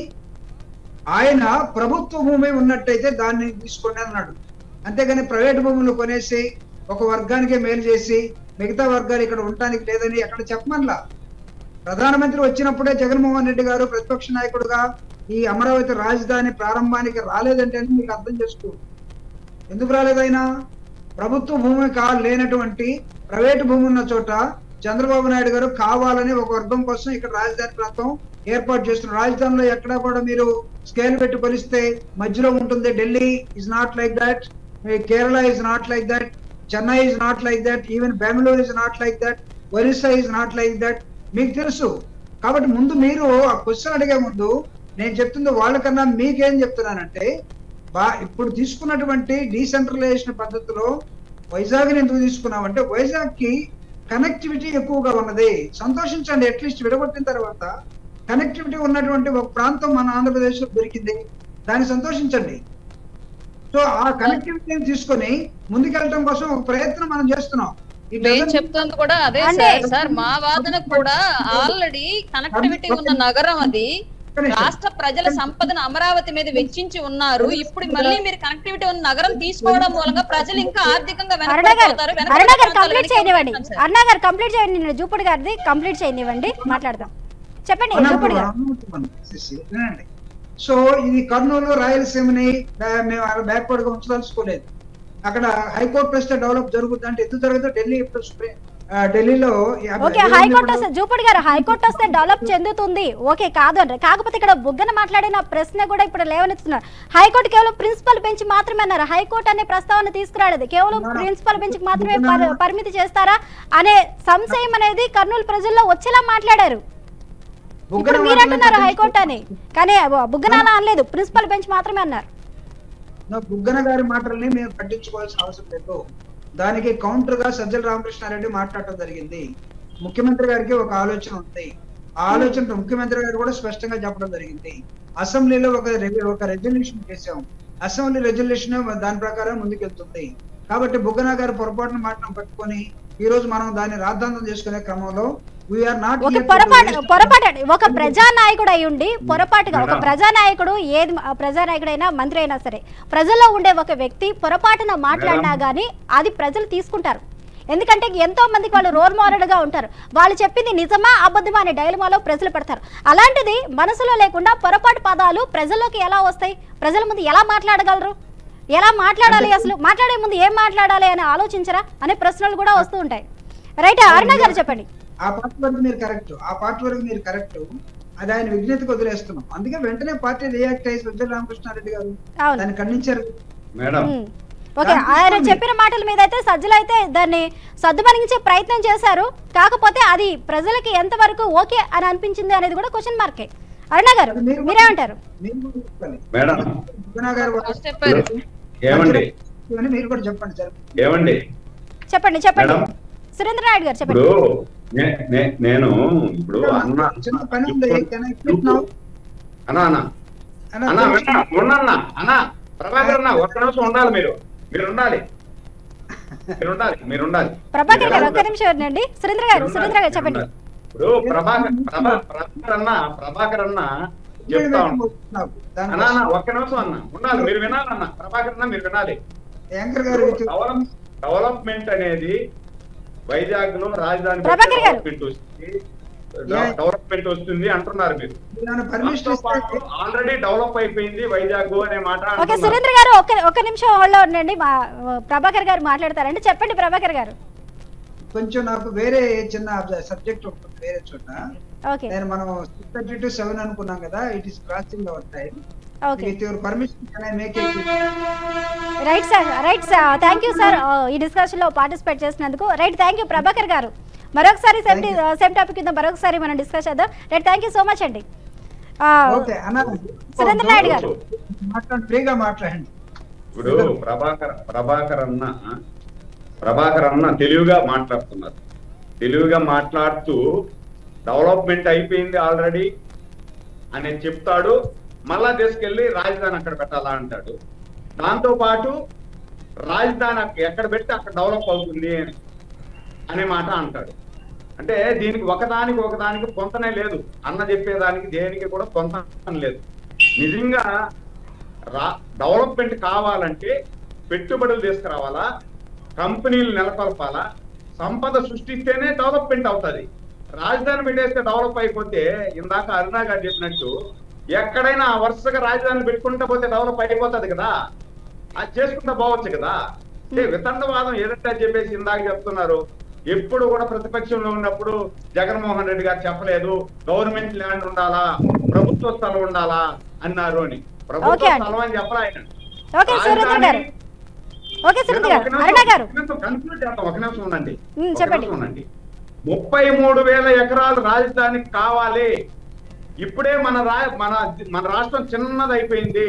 D: ఆయన ప్రభుత్వ భూమి ఉన్నట్టయితే దాన్ని తీసుకోండి అన్నాడు అంతేగాని ప్రైవేట్ భూములు కొనేసి ఒక వర్గానికే మేలు చేసి మిగతా వర్గాలు ఇక్కడ ఉండటానికి లేదని ఎక్కడ చెప్పమనలా ప్రధానమంత్రి వచ్చినప్పుడే జగన్మోహన్ రెడ్డి గారు ప్రతిపక్ష నాయకుడుగా ఈ అమరావతి రాజధాని ప్రారంభానికి రాలేదంటే మీకు అర్థం చేసుకో ఎందుకు రాలేదైనా ప్రభుత్వ భూమి కా లేనటువంటి ప్రైవేటు భూమి ఉన్న చోట చంద్రబాబు నాయుడు గారు కావాలని ఒక వర్గం కోసం ఇక్కడ రాజధాని ప్రాంతం ఏర్పాటు చేస్తున్నారు రాజధానిలో ఎక్కడా కూడా మీరు స్కేల్ పెట్టి కొలిస్తే మధ్యలో ఉంటుంది Delhi is not like that Kerala is not like that Chennai is not like that even Bengaluru is not like that Orissa is not like that మీకు తెలుసు కాబట్టి ముందు మీరు ఆ క్వశ్చన్ అడిగే ముందు నేను చెప్తుంది వాళ్ళకన్నా మీకేం చెప్తున్నానంటే బా ఇప్పుడు తీసుకున్నటువంటి డీసెంట్రలైజేషన్ పద్ధతిలో వైజాగ్ ఎందుకు తీసుకున్నామంటే వైజాగ్ కి కనెక్టివిటీ ఎక్కువగా ఉన్నది సంతోషించండి అట్లీస్ట్ విడగొట్టిన తర్వాత కనెక్టివిటీ ఉన్నటువంటి ఒక ప్రాంతం మన ఆంధ్రప్రదేశ్ లో దొరికింది దాన్ని సంతోషించండి సో ఆ కనెక్టివిటీని తీసుకొని ముందుకెళ్ళడం కోసం ఒక ప్రయత్నం మనం చేస్తున్నాం It
E: నేను
D: doesn't-
E: చెప్తుంది కూడా అదే
A: అంటే-
E: సార్ సార్ మా వాదన కూడా ఆల్రెడీ కనెక్టివిటీ ఉన్న నగరం అది రాష్ట్ర ప్రజల సంపదను అమరావతి మీద వెచ్చించి ఉన్నారు ఇప్పుడు మళ్ళీ మీరు కనెక్టివిటీ ఉన్న నగరం తీసుకోవడం మూలంగా ప్రజలు ఇంకా ఆర్థికంగా
A: అరుణ గారు
E: వెనకబడిపోతారు
A: అరుణ
E: వెనకబడిన
A: గారు
E: ప్రాంతాలు
A: కంప్లీట్ చేయనివ్వండి
E: వెనకబడిపోతారు సార్.
A: అరుణ గారు కంప్లీట్ చేయండి నేను జూపడి గారిది కంప్లీట్ చేయనివ్వండి మాట్లాడదాం చెప్పండి జూపడి గారు
D: వినండి సో ఇది కర్నూలు రాయలసీమని బ్యా- మేము అక్కడ బ్యాక్వర్డ్ గా ఉంచదలుచుకోలేదు అక్కడ హైకోర్టు ప్రశ్న డెవలప్ జరుగుతుంది అంటే ఎందుకు జరగదు ఢిల్లీ ఇప్పుడు సుప్రీం ఆ, ఢిల్లీలో యాభై-
A: ఓకే హైకోర్టు వస్తే జూపడి గారు హైకోర్టు వస్తే డెవలప్ చెందుతుంది ఓకే కాదు అంటే కాకపోతే ఇక్కడ బుగ్గన మాట్లాడిన ప్రశ్న కూడా ఇప్పుడు లేవనెత్తున్నారు హైకోర్టు కేవలం ప్రిన్సిపల్ బెంచ్ మాత్రమే అన్నారు హైకోర్టు అనే ప్రస్తావన తీసుకురాలేదు కేవలం ప్రిన్సిపల్ బెంచ్ కి మాత్రమే పరి- పరిమితి చేస్తారా అనే సంశయం అనేది కర్నూలు ప్రజల్లో వచ్చేలా మాట్లాడారు ఇప్పుడు మీరు అంటున్నారు హైకోర్టు అని కానీ బుగ్గన అలా అనలేదు ప్రిన్సిపల్ బెంచ్ మాత్రమే అన్నారు
D: నా బుగ్గన గారి మాటల్ని మేము పట్టించుకోవాల్సిన అవసరం లేదు దానికి కౌంటర్ గా సజ్జల రామకృష్ణారెడ్డి మాట్లాడటం జరిగింది ముఖ్యమంత్రి గారికి ఒక ఆలోచన ఉంది ఆ ఆలోచన ముఖ్యమంత్రి గారు కూడా స్పష్టంగా చెప్పడం జరిగింది అసెంబ్లీలో ఒక రె- ఒక రెజల్యూషన్ చేశాం అసెంబ్లీ రెజల్యూషన్ దాని ప్రకారం ముందుకెళ్తుంది కాబట్టి బుగ్గన గారు పొరపాటున మాటను పట్టుకొని ఈ రోజు మనం దాన్ని రాద్ధాంతం చేసుకునే క్రమంలో వీఆర్ నాట్
A: ఒక పొరపాటు పొరపాటు అండి. ఒక ప్రజానాయకుడు అయి ఉండి పొరపాటుగా ఒక
C: మేడం.
A: ప్రజానాయకుడు ఏది ఆ ప్రజానాయకుడైనా మంత్రి అయినా సరే ప్రజల్లో ఉండే ఒక వ్యక్తి పొరపాటున మాట్లాడినా గానీ అది ప్రజలు తీసుకుంటారు ఎందుకంటే ఎంతో మందికి వాళ్ళు రోల్ మోడల్ గా ఉంటారు వాళ్ళు చెప్పింది నిజమా అబద్ధమా అనే డైలమాలో ప్రజలు పడతారు అలాంటిది మనసులో లేకుండా పొరపాటు పదాలు ప్రజల్లోకి ఎలా వస్తాయి ప్రజల ముందు ఎలా మాట్లాడగలరు ఎలా మాట్లాడాలి అసలు మాట్లాడే ముందు ఏం మాట్లాడాలి అని ఆలోచించరా అనే ప్రశ్నలు కూడా వస్తూ ఉంటాయి రైట్ అరుణ గారు చెప్పండి
D: ఆ పార్టీ వరకు మీరు కరెక్ట్ ఆ పార్టీ వరకు మీరు కరెక్ట్ అది ఆయన విజ్ఞతకు వదిలేస్తున్నాం అందుకే వెంటనే పార్టీ రియాక్ట్ అయ్యి సజ్జల రామకృష్ణారెడ్డి గారు
A: అవును
D: దాన్ని ఖండించారు
C: మేడం
A: ఉమ్. ఓకే ఆయన చెప్పిన మాటల మీద అయితే సజ్జలు అయితే దాన్ని సర్దుమణించే ప్రయత్నం చేశారు కాకపోతే అది ప్రజలకి ఎంతవరకు ఓకే అని అనిపించింది అనేది కూడా క్వశ్చన్ మార్కే అరుణ గారు
D: అది మీరు-
A: మీరేమంటారు
D: మీరు కూడా చెప్పాలి
C: మేడం
D: బుగ్గన గారు కూడా
E: చెప్పారు
C: ఏమండి
D: అని మీరు కూడా చెప్పండి సార్
C: ఏమండి
A: చెప్పండి చెప్పండి
C: మేడం.
A: సురేంద్ర నాయుడు గారు చెప్పండి
C: ఇప్పుడు నే- నే- నేను ఇప్పుడు అన్న
D: చిన్న పని ఉంది Can I quit now?
C: అన్నా అన్న
D: అన్న,
C: అన్న విన్నా ఉండన్నా అన్న ప్రభాకర్ అన్న ఒక్క నిమిషం ఉండాలి మీరు మీరు ఉండాలి మీరు ఉండాలి మీరు ఉండాలి
A: ప్రభాకర్ గారు
C: మీరు
A: ఒక్క నిమిషం ఉండండి సురేంద్ర గారు
C: ఉండాలి,
A: సురేంద్ర గారు
C: మీరు
A: చెప్పండి
C: ఉండాలి. ఇప్పుడు ప్రభాకర్ ప్రభా ప్రభాకర్ అన్న ప్రభాకర్ అన్న చెప్తా ఉంటా
D: దాని
C: అన్న అన్న ఒక్క నిమిషం అన్న ఉండాలి మీరు వినాలన్న ప్రభాకర్ అన్న మీరు వినాలి
D: యాంకర్ గారు
C: డెవలప్ డెవలప్మెంట్ అనేది వైజాగ్ లో రాజధాని
A: ప్రభాకర్ గారు.
C: డెవలప్మెంట్ వస్తుంది డెవలప్మెంట్ వస్తుంది అంటున్నారు మీరు
D: పర్మిషన్ ఇస్తే
C: ఆల్రెడీ డెవలప్ అయిపోయింది వైజాగ్ అనే మాట
A: ఓకే
C: అంటున్నారు.
A: సురేంద్ర గారు ఒక్క ఒక్క నిమిషం హోల్డ్ ఉండండి మా ప్రభాకర్ గారు మాట్లాడతారండి చెప్పండి ప్రభాకర్ గారు
D: కొంచెం నాకు వేరే చిన్న సబ్జెక్ట్ ఉంటుంది వేరే చోట
A: ఓకే
D: నేను మనం సిక్స్ థర్టీ టు సెవెన్ అనుకున్నాం కదా it is crossing our time
A: okay
D: with your permission can I make
A: right sir right sir thank you sir ఈ డిస్కషన్ లో పార్టిసిపేట్ చేసినందుకు right thank you Prabhakar garu మరొకసారి same
D: Thank you.
A: Same topic కింద మరొకసారి మనం discuss చేద్దాం right thank you so much అండి ఆ,
D: ఓకే అన్న
A: సురేంద్ర నాయుడు గారు
D: మాట్లాడండి ఫ్రీగా మాట్లాడండి
C: ఇప్పుడు ప్రభాకర్ ప్రభాకర్ అన్న ప్రభాకర్ అన్న తెలివిగా మాట్లాడుతున్నారు తెలివిగా మాట్లాడుతూ డెవలప్మెంట్ అయిపోయింది ఆల్రెడీ అని చెప్తాడు మళ్ళా తీసుకెళ్లి రాజధాని అక్కడ పెట్టాలా అంటాడు దాంతో పాటు రాజధాని అక్క- ఎక్కడ పెడితే అక్కడ డెవలప్ అవుతుంది అని అనే మాట అంటాడు అంటే దీనికి ఒకదానికి ఒకదానికి పొంతనే లేదు అన్న చెప్పేదానికి దేనికి కూడా పొంతన లేదు నిజంగా రా డెవలప్మెంట్ కావాలంటే పెట్టుబడులు తీసుకురావాలా కంపెనీలు నెలకొల్పాలా సంపద సృష్టిస్తేనే డెవలప్మెంట్ అవుతుంది రాజధాని పెట్టేస్తే డెవలప్ అయిపోతే ఇందాక అరుణా గారు చెప్పినట్టు ఎక్కడైనా వరుసగా రాజధాని పెట్టుకుంటా పోతే డెవలప్ అయిపోతుంది కదా అది చేసుకుంటా పోవచ్చు కదా అంటే వితండవాదం ఏదంటే చెప్పేసి ఇందాక చెప్తున్నారు ఎప్పుడు కూడా ప్రతిపక్షంలో ఉన్నప్పుడు జగన్మోహన్ రెడ్డి గారు చెప్పలేదు గవర్నమెంట్ ల్యాండ్ ఉండాలా ప్రభుత్వ స్థలం ఉండాలా అన్నారు అని ప్రభుత్వ
A: ఓకే అండి.
C: స్థలం అని చెప్పలా ఆయన
A: ఓకే సురేంద్ర గారు ఓకే సురేంద్ర గారు అరుణ గారు
C: కన్క్లూడ్ చేద్దాం ఒక నిమిషం ఉండండి
A: ఉమ్,
C: ఒక
A: చెప్పండి.
C: నిమిషం ఉండండి ముప్పై మూడు వేల ఎకరాలు రాజధానికి కావాలి ఇప్పుడే మన రా మన మన రాష్ట్రం చిన్నది అయిపోయింది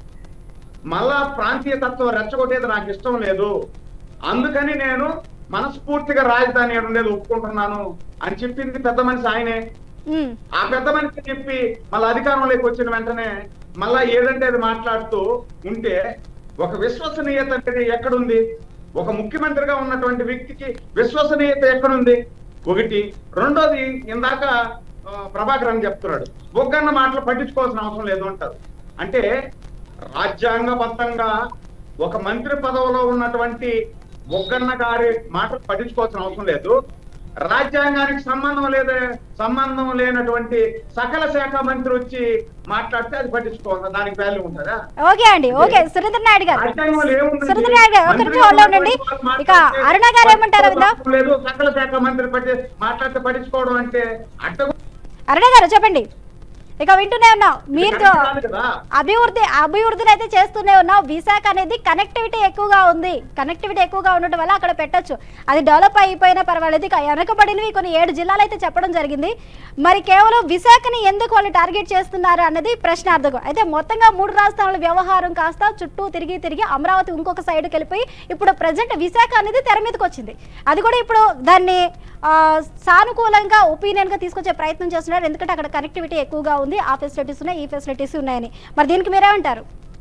C: మళ్ళా ప్రాంతీయ తత్వం రెచ్చగొట్టేది నాకు ఇష్టం లేదు అందుకని నేను మనస్ఫూర్తిగా రాజధాని ఏడు ఉండేది ఒప్పుకుంటున్నాను అని చెప్పింది పెద్ద మనిషి ఆయనే
A: ఉమ్,
C: ఆ పెద్ద మనిషి చెప్పి మళ్ళీ అధికారంలోకి వచ్చిన వెంటనే మళ్ళా ఏదంటే అది మాట్లాడుతూ ఉంటే ఒక విశ్వసనీయత అనేది ఎక్కడుంది ఒక ముఖ్యమంత్రిగా ఉన్నటువంటి వ్యక్తికి విశ్వసనీయత ఎక్కడుంది ఒకటి రెండోది ఇందాక ఆ, ప్రభాకర్ అని చెప్తున్నాడు బొగ్గన్న మాటలు పట్టించుకోవాల్సిన అవసరం లేదు అంటారు అంటే రాజ్యాంగబద్ధంగా ఒక మంత్రి పదవిలో ఉన్నటువంటి బొగ్గన్న గారి మాటలు పట్టించుకోవాల్సిన అవసరం లేదు రాజ్యాంగానికి సంబంధం లేదే సంబంధం లేనటువంటి సకల శాఖ మంత్రి వచ్చి మాట్లాడితే అది పట్టించుకోవాలి దానికి వాల్యూ ఉంటుందా
A: ఓకే అండి ఓకే సురేంద్ర నాయుడు గారు
C: రాజ్యాంగంలో ఏముందండి?
A: సురేంద్ర నాయుడు గారు ఒక నిమిషం hold ఉండండి ఇక అరుణ గారు ఏమంటారు విందా
C: లేదు సకల శాఖ మంత్రి పట్టి మాట్లాడితే పట్టించుకోవడం అంటే అడ్డ
A: అరుణ గారు చెప్పండి ఇక వింటూనే ఉన్నాం మీరు
C: కాదు కదా
A: అభివృద్ధి అభివృద్ధిని అయితే చేస్తూనే ఉన్నాం విశాఖ అనేది కనెక్టివిటీ ఎక్కువగా ఉంది కనెక్టివిటీ ఎక్కువగా ఉండటం వల్ల అక్కడ పెట్టొచ్చు అది డెవలప్ అయిపోయినా పర్వాలేదు ఇక వెనకబడినవి కొన్ని ఏడు జిల్లాలు అయితే చెప్పడం జరిగింది మరి కేవలం విశాఖని ఎందుకు వాళ్ళు టార్గెట్ చేస్తున్నారు అన్నది ప్రశ్నార్థకం అయితే మొత్తంగా మూడు రాజధానుల వ్యవహారం కాస్త చుట్టూ తిరిగి తిరిగి అమరావతి ఇంకొక సైడ్కి వెళ్ళిపోయి ఇప్పుడు ప్రజెంట్ విశాఖ అనేది తెర మీదకి వచ్చింది అది కూడా ఇప్పుడు దాన్ని ఆ, సానుకూలంగా ఒపీనియన్ గా తీసుకొచ్చే ప్రయత్నం చేస్తున్నారు ఎందుకంటే అక్కడ కనెక్టివిటీ ఎక్కువగా ఉంది ఆ ఫెసిలిటీస్ ఉన్నాయి ఈ ఫెసిలిటీస్ ఉన్నాయని మరి దీనికి మీరేమంటారు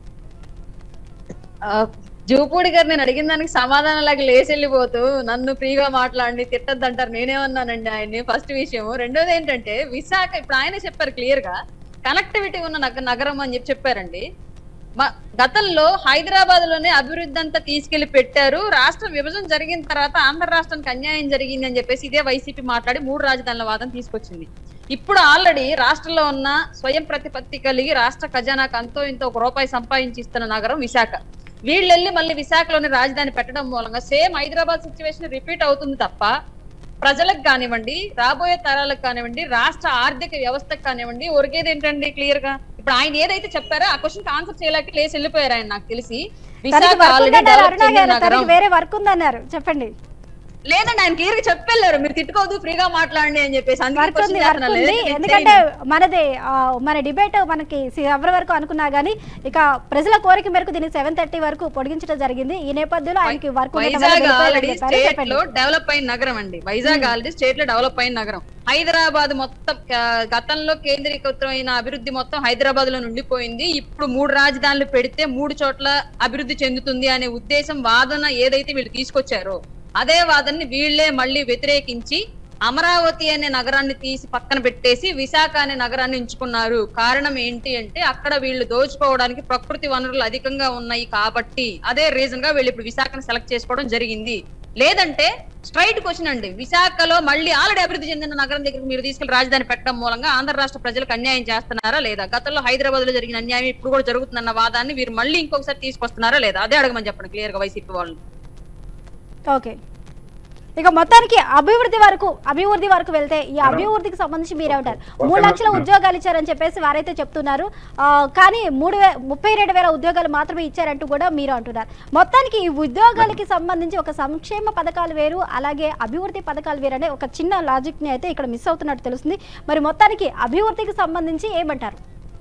E: ఆ, జూపూడి గారు నేను అడిగిన దానికి సమాధానం లాగా లేచి వెళ్ళిపోతూ నన్ను ఫ్రీగా మాట్లాడి తిట్టద్దు అంటారు నేనేమన్నానండి ఆయన్ని ఫస్ట్ విషయం రెండోది ఏంటంటే విశాఖ ఇప్పుడు ఆయన చెప్పారు క్లియర్ గా కనెక్టివిటీ ఉన్న నగ- నగరం అని చెప్పి చెప్పారండి మ- గతంలో హైదరాబాద్ లోనే అభివృద్ధి అంతా తీసుకెళ్లి పెట్టారు రాష్ట్ర విభజన జరిగిన తర్వాత ఆంధ్ర రాష్ట్రానికి అన్యాయం జరిగింది అని చెప్పేసి ఇదే వైసీపీ మాట్లాడి మూడు రాజధానుల వాదం తీసుకొచ్చింది ఇప్పుడు ఆల్రెడీ రాష్ట్రంలో ఉన్న స్వయం ప్రతిపత్తి కలిగి రాష్ట్ర ఖజానాకు అంతో ఇంతో ఒక రూపాయి సంపాదించి ఇస్తున్న నగరం విశాఖ వీళ్ళు వెళ్ళి మళ్ళీ విశాఖలోని రాజధాని పెట్టడం మూలంగా సేమ్ హైదరాబాద్ సిచ్యువేషన్ రిపీట్ అవుతుంది తప్ప ప్రజలకు కానివ్వండి రాబోయే తరాలకు కానివ్వండి రాష్ట్ర ఆర్థిక వ్యవస్థకు కానివ్వండి ఒరిగేది ఏంటండి క్లియర్ గా ఇప్పుడు ఆయన ఏదైతే చెప్పారో ఆ క్వశ్చన్ ఆన్సర్ చేయలేక లేచి వెళ్ళిపోయారు ఆయన నాకు తెలిసి
A: తనకి
E: విశాఖ
A: వర్క్
E: ఆల్రెడీ
A: ఉందన్నారు
E: డెవలప్
A: అరుణ
E: చెందిన
A: గారు
E: నగరం
A: తనకి వేరే వర్క్ ఉందన్నారు చెప్పండి
E: లేదండి ఆయన క్లియర్ గా చెప్పెళ్ళారు మీరు తిట్టుకోవద్దు ఫ్రీగా మాట్లాడండి అని చెప్పేసి అందుకే
A: వర్క్
E: question
A: ఉంది వర్క్
E: చేస్తున్నాను.
A: ఉంది
E: లేదంటే
A: ఎందుకంటే మనది ఆ, మన డిబేట్ మనకి సి- ఎవరి వరకు అనుకున్నా గానీ ఇక ప్రజల కోరిక మేరకు దీన్ని సెవెన్ థర్టీ వరకు పొడిగించడం జరిగింది ఈ నేపథ్యంలో ఆయనకి వర్క్ ఉండటం వల్ల
E: వైజాగ్
A: వెళ్ళిపోయారని
E: ఆల్రెడీ
A: చెప్పారు.
E: స్టేట్
A: చెప్పండి
E: లో డెవలప్ అయిన నగరం అండి వైజాగ్ ఆల్రెడీ స్టేట్ లో డెవలప్ అయిన నగరం హైదరాబాద్ మొత్తం ఆ, గతంలో కేంద్రీకృతమైన అభివృద్ధి మొత్తం హైదరాబాద్ లో ఉండిపోయింది ఇప్పుడు మూడు రాజధానులు పెడితే మూడు చోట్ల అభివృద్ధి చెందుతుంది అనే ఉద్దేశం వాదన ఏదైతే వీళ్ళు తీసుకొచ్చారో అదే వాదనని వీళ్ళే మళ్ళీ వ్యతిరేకించి అమరావతి అనే నగరాన్ని తీసి పక్కన పెట్టేసి విశాఖ అనే నగరాన్ని ఎంచుకున్నారు కారణం ఏంటి అంటే అక్కడ వీళ్ళు దోచుకోవడానికి ప్రకృతి వనరులు అధికంగా ఉన్నాయి కాబట్టి అదే రీజన్ గా వీళ్ళు ఇప్పుడు విశాఖను సెలెక్ట్ చేసుకోవడం జరిగింది లేదంటే స్ట్రైట్ క్వశ్చన్ అండి విశాఖలో మళ్ళీ ఆల్రెడీ అభివృద్ధి చెందిన నగరం దగ్గరికి మీరు తీసుకెళ్లి రాజధాని పెట్టడం మూలంగా ఆంధ్ర రాష్ట్ర ప్రజలకు అన్యాయం చేస్తున్నారా లేదా గతంలో హైదరాబాద్ లో జరిగిన అన్యాయం ఇప్పుడు కూడా జరుగుతుందన్న వాదాన్ని వీరు మళ్ళీ ఇంకొకసారి తీసుకొస్తున్నారా లేదా అదే అడగమని చెప్పండి క్లియర్ గా వైసీపీ వాళ్ళు
A: ఓకే ఇక మొత్తానికి అభివృద్ధి వరకు అభివృద్ధి వరకు వెళ్తే ఈ అభివృద్ధికి సంబంధించి మీరేమంటారు మూడు లక్షల ఉద్యోగాలు ఇచ్చారని చెప్పేసి వారైతే చెప్తున్నారు ఆ, కానీ మూడు వే ముప్పై రెండు వేల ఉద్యోగాలు మాత్రమే ఇచ్చారంటూ కూడా మీరు అంటున్నారు మొత్తానికి ఈ ఉద్యోగాలకి సంబంధించి ఒక సంక్షేమ పథకాలు వేరు అలాగే అభివృద్ధి పథకాలు వేరు అనే ఒక చిన్న లాజిక్ ని అయితే ఇక్కడ మిస్ అవుతున్నట్టు తెలుస్తుంది మరి మొత్తానికి అభివృద్ధికి సంబంధించి ఏమంటారు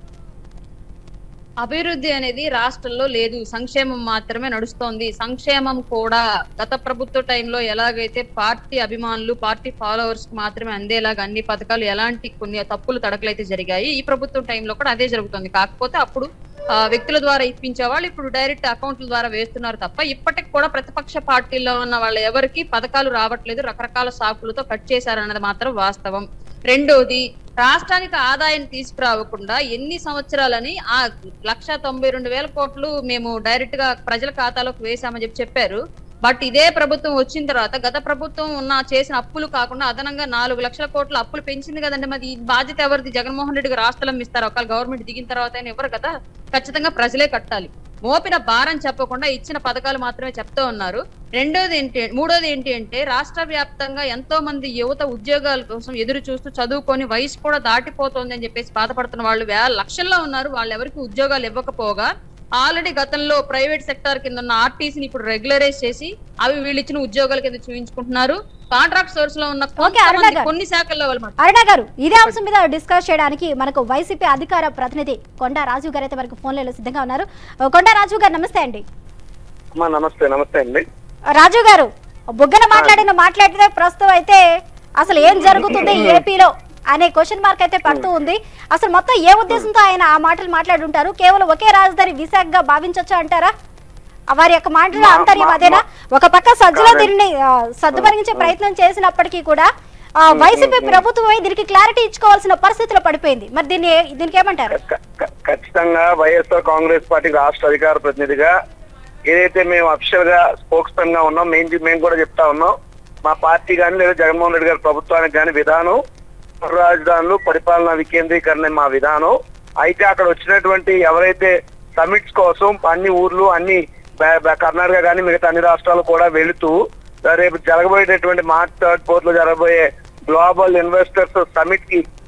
E: అభివృద్ధి అనేది రాష్ట్రంలో లేదు సంక్షేమం మాత్రమే నడుస్తోంది సంక్షేమం కూడా గత ప్రభుత్వ టైంలో ఎలాగైతే పార్టీ అభిమానులు పార్టీ ఫాలోవర్స్ కి మాత్రమే అందేలాగా అన్ని పథకాలు ఎలాంటి కొన్ని తప్పులు తడకలైతే జరిగాయి ఈ ప్రభుత్వం టైంలో కూడా అదే జరుగుతుంది కాకపోతే అప్పుడు ఆ, వ్యక్తుల ద్వారా ఇప్పించే వాళ్ళు ఇప్పుడు డైరెక్ట్ అకౌంట్ల ద్వారా వేస్తున్నారు తప్ప ఇప్పటికి కూడా ప్రతిపక్ష పార్టీల్లో ఉన్న వాళ్ళ ఎవరికి పథకాలు రావట్లేదు రకరకాల సాకులతో కట్ చేశారన్నది మాత్రం వాస్తవం రెండోది రాష్ట్రానికి ఆదాయం తీసుకురావకుండా ఎన్ని సంవత్సరాలని ఆ లక్ష తొంభై రెండు వేల కోట్లు మేము డైరెక్ట్ గా ప్రజల ఖాతాలోకి వేసామని చెప్పి చెప్పారు బట్ ఇదే ప్రభుత్వం వచ్చిన తర్వాత గత ప్రభుత్వం ఉన్న చేసిన అప్పులు కాకుండా అదనంగా నాలుగు లక్షల కోట్ల అప్పులు పెంచింది కదండి మరి ఈ బాధ్యత ఎవరిది జగన్మోహన్ రెడ్డి గారు రాష్ట్రం ఇస్తారు ఒకవేళ గవర్నమెంట్ దిగిన తర్వాత అయినా ఎవరు కదా ఖచ్చితంగా ప్రజలే కట్టాలి మోపిన భారం చెప్పకుండా ఇచ్చిన పథకాలు మాత్రమే చెప్తూ ఉన్నారు రెండోది ఏంటి మూడోది ఏంటి అంటే రాష్ట్ర వ్యాప్తంగా ఎంతో మంది యువత ఉద్యోగాల కోసం ఎదురు చూస్తూ చదువుకొని వయసు కూడా దాటిపోతోంది అని చెప్పేసి బాధపడుతున్న వాళ్ళు వేల లక్షల్లో ఉన్నారు వాళ్ళు ఎవరికి ఉద్యోగాలు ఇవ్వకపోగా ఆల్రెడీ గతంలో ప్రైవేట్ సెక్టార్ కింద ఉన్న ఆర్టీసీని ఇప్పుడు రెగ్యులరైజ్ చేసి అవి వీళ్ళు ఇచ్చిన ఉద్యోగాల కింద చూపించుకుంటున్నారు కాంట్రాక్ట్ సోర్స్ లో ఉన్న
A: ఓకే, అరుణ
E: కొంతమంది
A: గారు.
E: కొన్ని శాఖల్లో వాళ్ళు మాత్రం
A: అరుణ గారు ఇదే అంశం మీద డిస్కస్ చేయడానికి మనకు వైసీపీ అధికార ప్రతినిధి కొండా రాజు గారు అయితే మనకు ఫోన్లలో సిద్ధంగా ఉన్నారు కొండా రాజు గారు నమస్తే అండి
F: అమ్మా నమస్తే నమస్తే అండి
A: రాజు గారు బుగ్గన మాట్లాడిన మాట్లాడితే ప్రస్తుతం అయితే అసలు ఏం జరుగుతుంది ఏపీలో అనే క్వశ్చన్ మార్క్ అయితే పడుతూ ఉంది అసలు మొత్తం ఏ ఉద్దేశంతో ఆయన ఆ మాటలు మాట్లాడుంటారు కేవలం ఒకే రాజధాని విశాఖగా భావించొచ్చా అంటారా ఆ వారి యొక్క మాటలు
F: మా-
A: అంతర్యం
F: మా-
A: అదేనా ఒక పక్క సజ్జలో
F: కాదండి.
A: దీనిని ఆ, సద్దుమణించే ప్రయత్నం చేసినప్పటికీ కూడా ఆ, వైసీపీ ప్రభుత్వమే దీనికి క్లారిటీ ఇచ్చుకోవాల్సిన పరిస్థితిలో పడిపోయింది మరి దీన్ని దీనికి ఏమంటారు
F: క- క- ఖచ్చితంగా వైఎస్ఆర్ కాంగ్రెస్ పార్టీ రాష్ట్ర అధికార ప్రతినిధిగా ఏదైతే మేము అఫిషియల్ గా స్పోక్స్ గా ఉన్నాం మేము మేము కూడా చెప్తా ఉన్నాం మా పార్టీ కానీ లేదా జగన్మోహన్ రెడ్డి గారి ప్రభుత్వానికి కానీ విధానం మూడు రాజధానులు పరిపాలనా వికేంద్రీకరణ మా విధానం అయితే అక్కడ వచ్చినటువంటి ఎవరైతే సమిట్స్ కోసం అన్ని ఊర్లు అన్ని బ- బ- కర్ణాటక కానీ మిగతా అన్ని రాష్ట్రాలు కూడా వెళుతూ రేపు జరగబోయేటటువంటి మార్చ్ థర్డ్ ఫోర్త్ లో జరగబోయే గ్లోబల్ ఇన్వెస్టర్స్ సమిట్ కి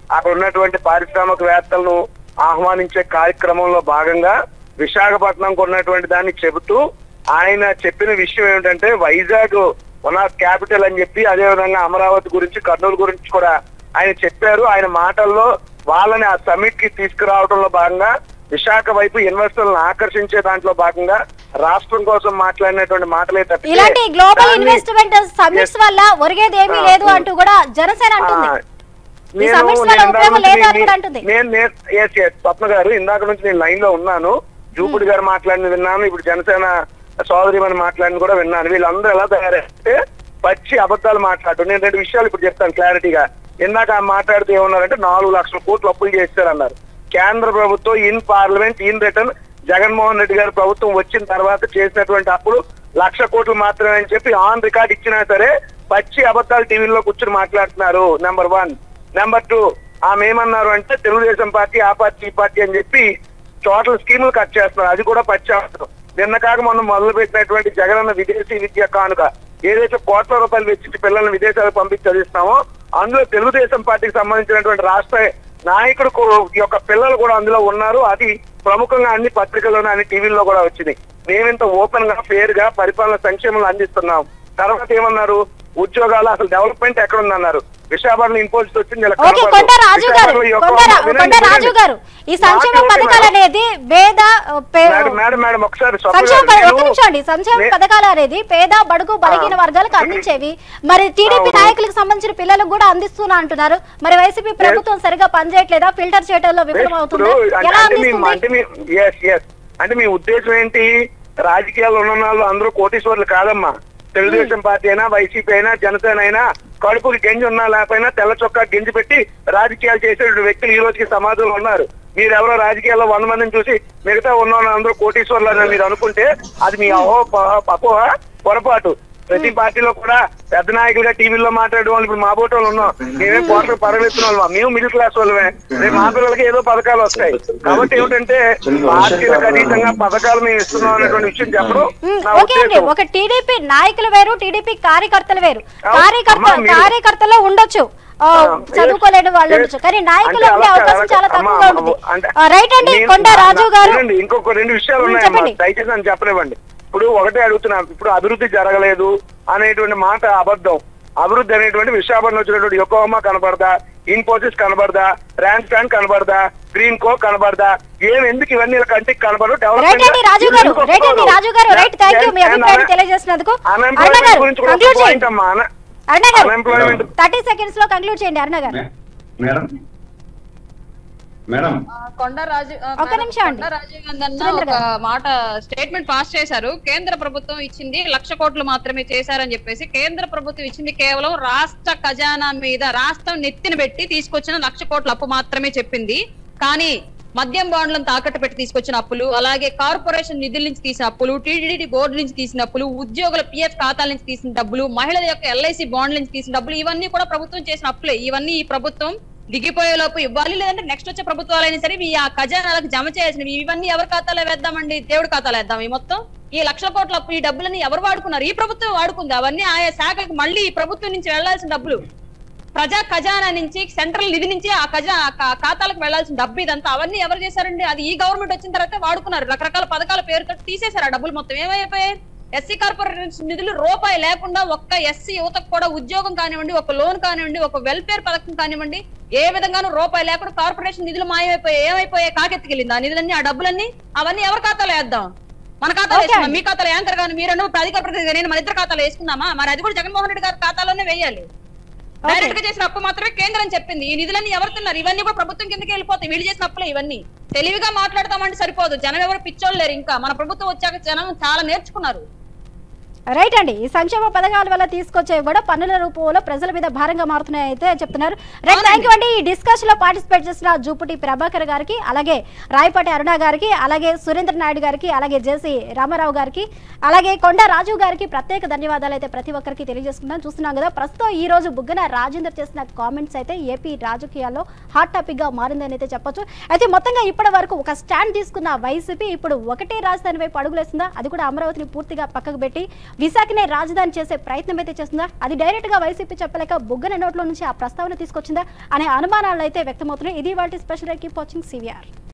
F: అక్కడ ఉన్నటువంటి పారిశ్రామికవేత్తలను ఆహ్వానించే కార్యక్రమంలో భాగంగా విశాఖపట్నంకు ఉన్నటువంటి దాన్ని చెబుతూ ఆయన చెప్పిన విషయం ఏమిటంటే వైజాగ్ వన్ ఆఫ్ క్యాపిటల్ అని చెప్పి అదే విధంగా అమరావతి గురించి కర్నూలు గురించి కూడా ఆయన చెప్పారు ఆయన మాటల్లో వాళ్ళని ఆ సమిట్ కి తీసుకురావడంలో భాగంగా విశాఖ వైపు ఇన్వెస్టర్లను ఆకర్షించే దాంట్లో భాగంగా రాష్ట్రం కోసం మాట్లాడినటువంటి మాటలే తప్పితే
A: ఇలాంటి గ్లోబల్
F: దాన్ని-
A: ఇన్వెస్ట్మెంట్ సమిట్స్ వల్ల ఒరిగేది ఏమీ లేదు అంటూ కూడా జనసేన అంటుంది
F: ఆ,
A: ఈ
F: నేను-
A: సమిట్స్ వల్ల
F: నేను ఇందాక
A: ఉపయోగం
F: నుంచి
A: లేదు అని
F: మీ-
A: కూడా అంటుంది.
F: నేను నేను yes, yes, స్వప్న గారు ఇందాక నుంచి నేను లైన్ లో ఉన్నాను జూపుడి గారు మాట్లాడిన విన్నాను ఇప్పుడు జనసేన సోదరి అని మాట్లాడిన కూడా విన్నాను వీళ్ళందరూ ఎలా తయారంటే పచ్చి అబద్ధాలు మాట్లాడు నేను రెండు విషయాలు ఇప్పుడు చెప్తాను క్లారిటీగా ఇందాక ఆ మాట్లాడితే ఏమన్నారంటే నాలుగు లక్షల కోట్లు అప్పులు చేస్తారన్నారు కేంద్ర ప్రభుత్వం in parliament in return Jaganmohan Reddy గారి ప్రభుత్వం వచ్చిన తర్వాత చేసినటువంటి అప్పులు లక్ష కోట్లు మాత్రమే అని చెప్పి ఆన్ రికార్డ్ ఇచ్చినా సరే పచ్చి అబద్ధాలు టీవీలో కూర్చొని మాట్లాడుతున్నారు నెంబర్ వన్ నెంబర్ టూ ఆమె ఏమన్నారు అంటే తెలుగుదేశం పార్టీ ఆ పార్టీ ఈ పార్టీ అని చెప్పి టోటల్ స్కీములు కట్ చేస్తున్నారు అది కూడా పచ్చి అబద్ధం నిన్న కాక మనం మొదలు పెట్టినటువంటి జగనన్న విదేశీ విద్య కానుక ఏదైతే కోట్ల రూపాయలు వెచ్చించి పిల్లల్ని విదేశాలకు పంపించి చదివిస్తామో అందులో తెలుగుదేశం పార్టీకి సంబంధించినటువంటి రాష్ట్ర నాయకుడు కూ- యొక్క పిల్లలు కూడా అందులో ఉన్నారు అది ప్రముఖంగా అన్ని పత్రికల్లోనే అన్ని టీవీల్లో కూడా వచ్చింది మేమింత ఓపెన్ గా ఫేర్ గా పరిపాలన సంక్షేమాలు అందిస్తున్నాం తర్వాత ఏమన్నారు ఉద్యోగాలు అసలు డెవలప్మెంట్ ఎక్కడ ఉందన్నారు విశాఖపట్నం ఇన్పోజిట్ వచ్చింది ఇలా
A: ఓకే
F: కనపడదు.
A: కొండ రాజు గారు
F: విశాఖపట్నం యొక్క-
A: కొండ రా-
F: వినండి,
A: కొండ రాజు
F: వినండి.
A: గారు ఈ సంక్షేమ
F: నాకు ఓకే
A: పథకాలు
F: మేడం.
A: అనేది పేద పే-
F: మేడం మేడం మేడం ఒకసారి స్వప్న
A: సంక్షేమ
F: గారు,
A: ప- ఒక్క
F: నేను-
A: నిమిషం అండి సంక్షేమ
F: నే-
A: పథకాలు అనేది పేద బడుగు బలహీన వర్గాలకు అందించేవి మరి టీడీపీ
F: అవును.
A: నాయకులకు సంబంధించిన పిల్లలకు కూడా అందిస్తున్నా అంటున్నారు మరి వైసీపీ ప్రభుత్వం సరిగా పనిచేయట్లేదా ఫిల్టర్ చేయడంలో
F: ఇప్పుడు
A: విఫలమవుతుందా
F: అంటే-
A: ఎలా
F: అంటే మీ
A: అందిస్తుంది
F: అంటే మీ ఎస్ ఎస్ అంటే మీ ఉద్దేశం ఏంటి రాజకీయాల్లో ఉన్న వాళ్ళు అందరూ కోటీశ్వర్లు కాదమ్మా తెలుగుదేశం పార్టీ అయినా వైసీపీ అయినా జనసేన అయినా కడుపుకి గెంజి ఉన్నా లేకపోయినా తెల్ల చొక్కా గెంజి పెట్టి రాజకీయాలు చేసే వ్యక్తులు ఈ రోజుకి సమాజంలో ఉన్నారు మీరు ఎవరో రాజకీయాల్లో వంద మందిని చూసి మిగతా ఉన్న వాళ్ళు అందరూ కోటీశ్వర్లు అని మీరు అనుకుంటే అది మీ అహో ప- అపోహ పొరపాటు ప్రతి పార్టీలో కూడా పెద్ద నాయకులుగా టీవీలో మాట్లాడే వాళ్ళు ఇప్పుడు మా బోట వాళ్ళు ఉన్నాం మేమే కోటలు పరగెత్తున్న వాళ్ళం మేము మిడిల్ క్లాస్ వాళ్ళమే రేపు మా పిల్లలకి ఏదో పథకాలు వస్తాయి కాబట్టి ఏమిటంటే పార్టీలకు అతీతంగా పథకాలు మేము ఇస్తున్నాం అనేటువంటి విషయం చెప్పడం
A: ఉమ్,
F: నా
A: ఓకే అండి
F: ఉద్దేశం
A: ఒక టీడీపీ నాయకులు వేరు టీడీపీ కార్యకర్తలు వేరు
F: అవును,
A: కార్యకర్త
F: అమ్మా, మీరు-
A: కార్యకర్తలో ఉండొచ్చు ఆ,
F: ఆ,
A: చదువుకోలేని వాళ్ళు
F: yes.
A: ఉండొచ్చు కానీ నాయకులు
F: అంటే
A: ఉండే
F: అలా
A: అవకాశం
F: కాదు,
A: చాలా
F: అమ్మా,
A: తక్కువగా
F: అమ్మా,
A: ఉంటుంది
F: అంటే
A: ఆ, రైట్ అండి
F: నేను-
A: కొండ రాజు గారు
F: వినండి, ఇంకొక రెండు విషయాలు
A: ఉమ్,
F: ఉన్నాయమ్మా
A: చెప్పండి.
F: దయచేసి నన్ను చెప్పనివ్వండి ఇప్పుడు ఒకటే అడుగుతున్నాను ఇప్పుడు అభివృద్ధి జరగలేదు అనేటువంటి మాట అబద్ధం అభివృద్ధి అనేటువంటి విశాఖపట్నం వచ్చినటువంటి యొక్కమ్మ కనబడదా ఇన్ఫోసిస్ కనబడదా ర్యాంక్ స్టాండ్ కనబడదా గ్రీన్ కో కనబడదా ఏం ఎందుకు ఇవన్నీ ఇలా కంటికి కనబడదు
A: రైట్ అండి రాజు గారు రైట్ అండి రాజు గారు రైట్ థ్యాంక్ యూ మీ అభిప్రాయం తెలియజేసినందుకు అరుణ గారు
F: గురించి కూడా
A: కంక్లూడ్
F: పాయింట్
A: చేయండి
F: అమ్మా అన-
A: అరుణ గారు
C: Unemployment.
A: థర్టీ సెకండ్స్ లో కంక్లూడ్ చేయండి అరుణ గారు
C: మే- మేడం మేడం
E: ఆ, కొండ రాజు ఆ,
A: ఒక్క
E: మేడం,
A: నిమిషం అండి.
E: కొండ రాజీవ్ గాంధీ అన్న
A: సురేంద్ర
E: ఒక మాట స్టేట్మెంట్ పాస్ చేశారు కేంద్ర ప్రభుత్వం ఇచ్చింది లక్ష కోట్లు మాత్రమే చేశారని చెప్పేసి కేంద్ర ప్రభుత్వం ఇచ్చింది కేవలం రాష్ట్ర ఖజానా మీద రాష్ట్రం నెత్తిన పెట్టి తీసుకొచ్చిన లక్ష కోట్ల అప్పు మాత్రమే చెప్పింది కానీ మద్యం బాండ్లను తాకట్టు పెట్టి తీసుకొచ్చిన అప్పులు అలాగే కార్పొరేషన్ నిధుల నుంచి తీసిన అప్పులు టీడీడీ బోర్డు నుంచి తీసిన అప్పులు ఉద్యోగుల పిఎఫ్ ఖాతాల నుంచి తీసిన డబ్బులు మహిళల యొక్క ఎల్ఐసి బాండ్ల నుంచి తీసిన డబ్బులు ఇవన్నీ కూడా ప్రభుత్వం చేసిన అప్పులే ఇవన్నీ ఈ ప్రభుత్వం దిగిపోయేలోపు ఇవ్వాలి లేదంటే నెక్స్ట్ వచ్చే ప్రభుత్వాలైనా సరే ఈ ఆ ఖజానాలకు జమ చేయాల్సినవి ఇవన్నీ ఎవరి ఖాతాలో వేద్దామండి దేవుడి ఖాతాలో వేద్దాం ఈ మొత్తం ఈ లక్షల కోట్ల అప్పు ఈ డబ్బులని ఎవరు వాడుకున్నారు ఈ ప్రభుత్వం వాడుకుంది అవన్నీ ఆయా శాఖలకు మళ్ళీ ఈ ప్రభుత్వం నుంచి వెళ్లాల్సిన డబ్బులు ప్రజా ఖజానా నుంచి సెంట్రల్ నిధి నుంచి ఆ ఖజా ఆ ఖా- ఖాతాలకు వెళ్లాల్సిన డబ్బు ఇదంతా అవన్నీ ఎవరు చేశారండి అది ఈ గవర్నమెంట్ వచ్చిన తర్వాత వాడుకున్నారు రకరకాల పథకాల పేరుతో తీసేశారు ఆ డబ్బులు మొత్తం ఏమైపోయాయి ఎస్సీ కార్పొరేషన్ నిధులు రూపాయి లేకుండా ఒక్క ఎస్సీ యువతకు కూడా ఉద్యోగం కానివ్వండి ఒక లోన్ కానివ్వండి ఒక వెల్ఫేర్ పథకం కానివ్వండి ఏ విధంగానూ రూపాయి లేకుండా కార్పొరేషన్ నిధులు మాయమైపోయాయి ఏమైపోయాయి కాకెత్తికెళ్ళింది ఆ నిధులన్నీ ఆ డబ్బులన్నీ అవన్నీ ఎవరి ఖాతాలో వేద్దాం మన ఖాతాలో
A: Okay
E: వేసుకుందాం
A: అండి.
E: మీ ఖాతాలో యాంకర్ గాను మీరను అధికార ప్రతినిధి నేను మన ఇద్దరు ఖాతాలో వేసుకుందామా మరి అది కూడా జగన్మోహన్ రెడ్డి గారి ఖాతాలోనే వేయాలి డైరెక్ట్ గా చేసిన అప్పు మాత్రమే కేంద్రం చెప్పింది ఈ నిధులన్నీ ఎవరు తిన్నారు ఇవన్నీ కూడా ప్రభుత్వం కిందకి వెళ్ళిపోతాయి వీళ్ళు చేసిన అప్పులే ఇవన్నీ తెలివిగా మాట్లాడతామంటే సరిపోదు జనం ఎవరు పిచ్చోళ్ళు లేరు ఇంకా మన ప్రభుత్వం వచ్చాక జనం చాలా నేర్చుకున్నారు
A: రైట్ అండి ఈ సంక్షేమ పథకాల వల్ల తీసుకొచ్చేవి కూడా పన్నుల రూపంలో ప్రజల మీద భారంగా మారుతున్నాయి అయితే చెప్తున్నారు రైట్ థ్యాంక్ యూ అండి ఈ డిస్కషన్ లో పార్టిసిపేట్ చేసిన జూపుటి ప్రభాకర్ గారికి అలాగే రాయపాటి అరుణ గారికి అలాగే సురేంద్ర నాయుడు గారికి అలాగే జేసీ రామారావు గారికి అలాగే కొండ రాజు గారికి ప్రత్యేక ధన్యవాదాలు అయితే ప్రతి ఒక్కరికి తెలియజేసుకున్నాం చూస్తున్నాం కదా ప్రస్తుతం ఈ రోజు బుగ్గన రాజేందర్ చేసిన కామెంట్స్ అయితే ఏపీ రాజకీయాల్లో హాట్ టాపిక్ గా మారిందని అయితే చెప్పొచ్చు అయితే మొత్తంగా ఇప్పటి వరకు ఒక స్టాండ్ తీసుకున్న వైసీపీ ఇప్పుడు ఒకటే రాజధాని వైపు అడుగులేస్తుందా అది కూడా అమరావతిని పూర్తిగా పక్కకు పెట్టి విశాఖనే రాజధాని చేసే ప్రయత్నం అయితే చేస్తుందా అది డైరెక్ట్ గా వైసీపీ చెప్పలేక బుగ్గన నోట్లో నుంచి ఆ ప్రస్తావన తీసుకొచ్చిందా అనే అనుమానాలు అయితే వ్యక్తమవుతున్నాయి ఇది వాటి స్పెషల్ కీప్ వాచింగ్ సివిఆర్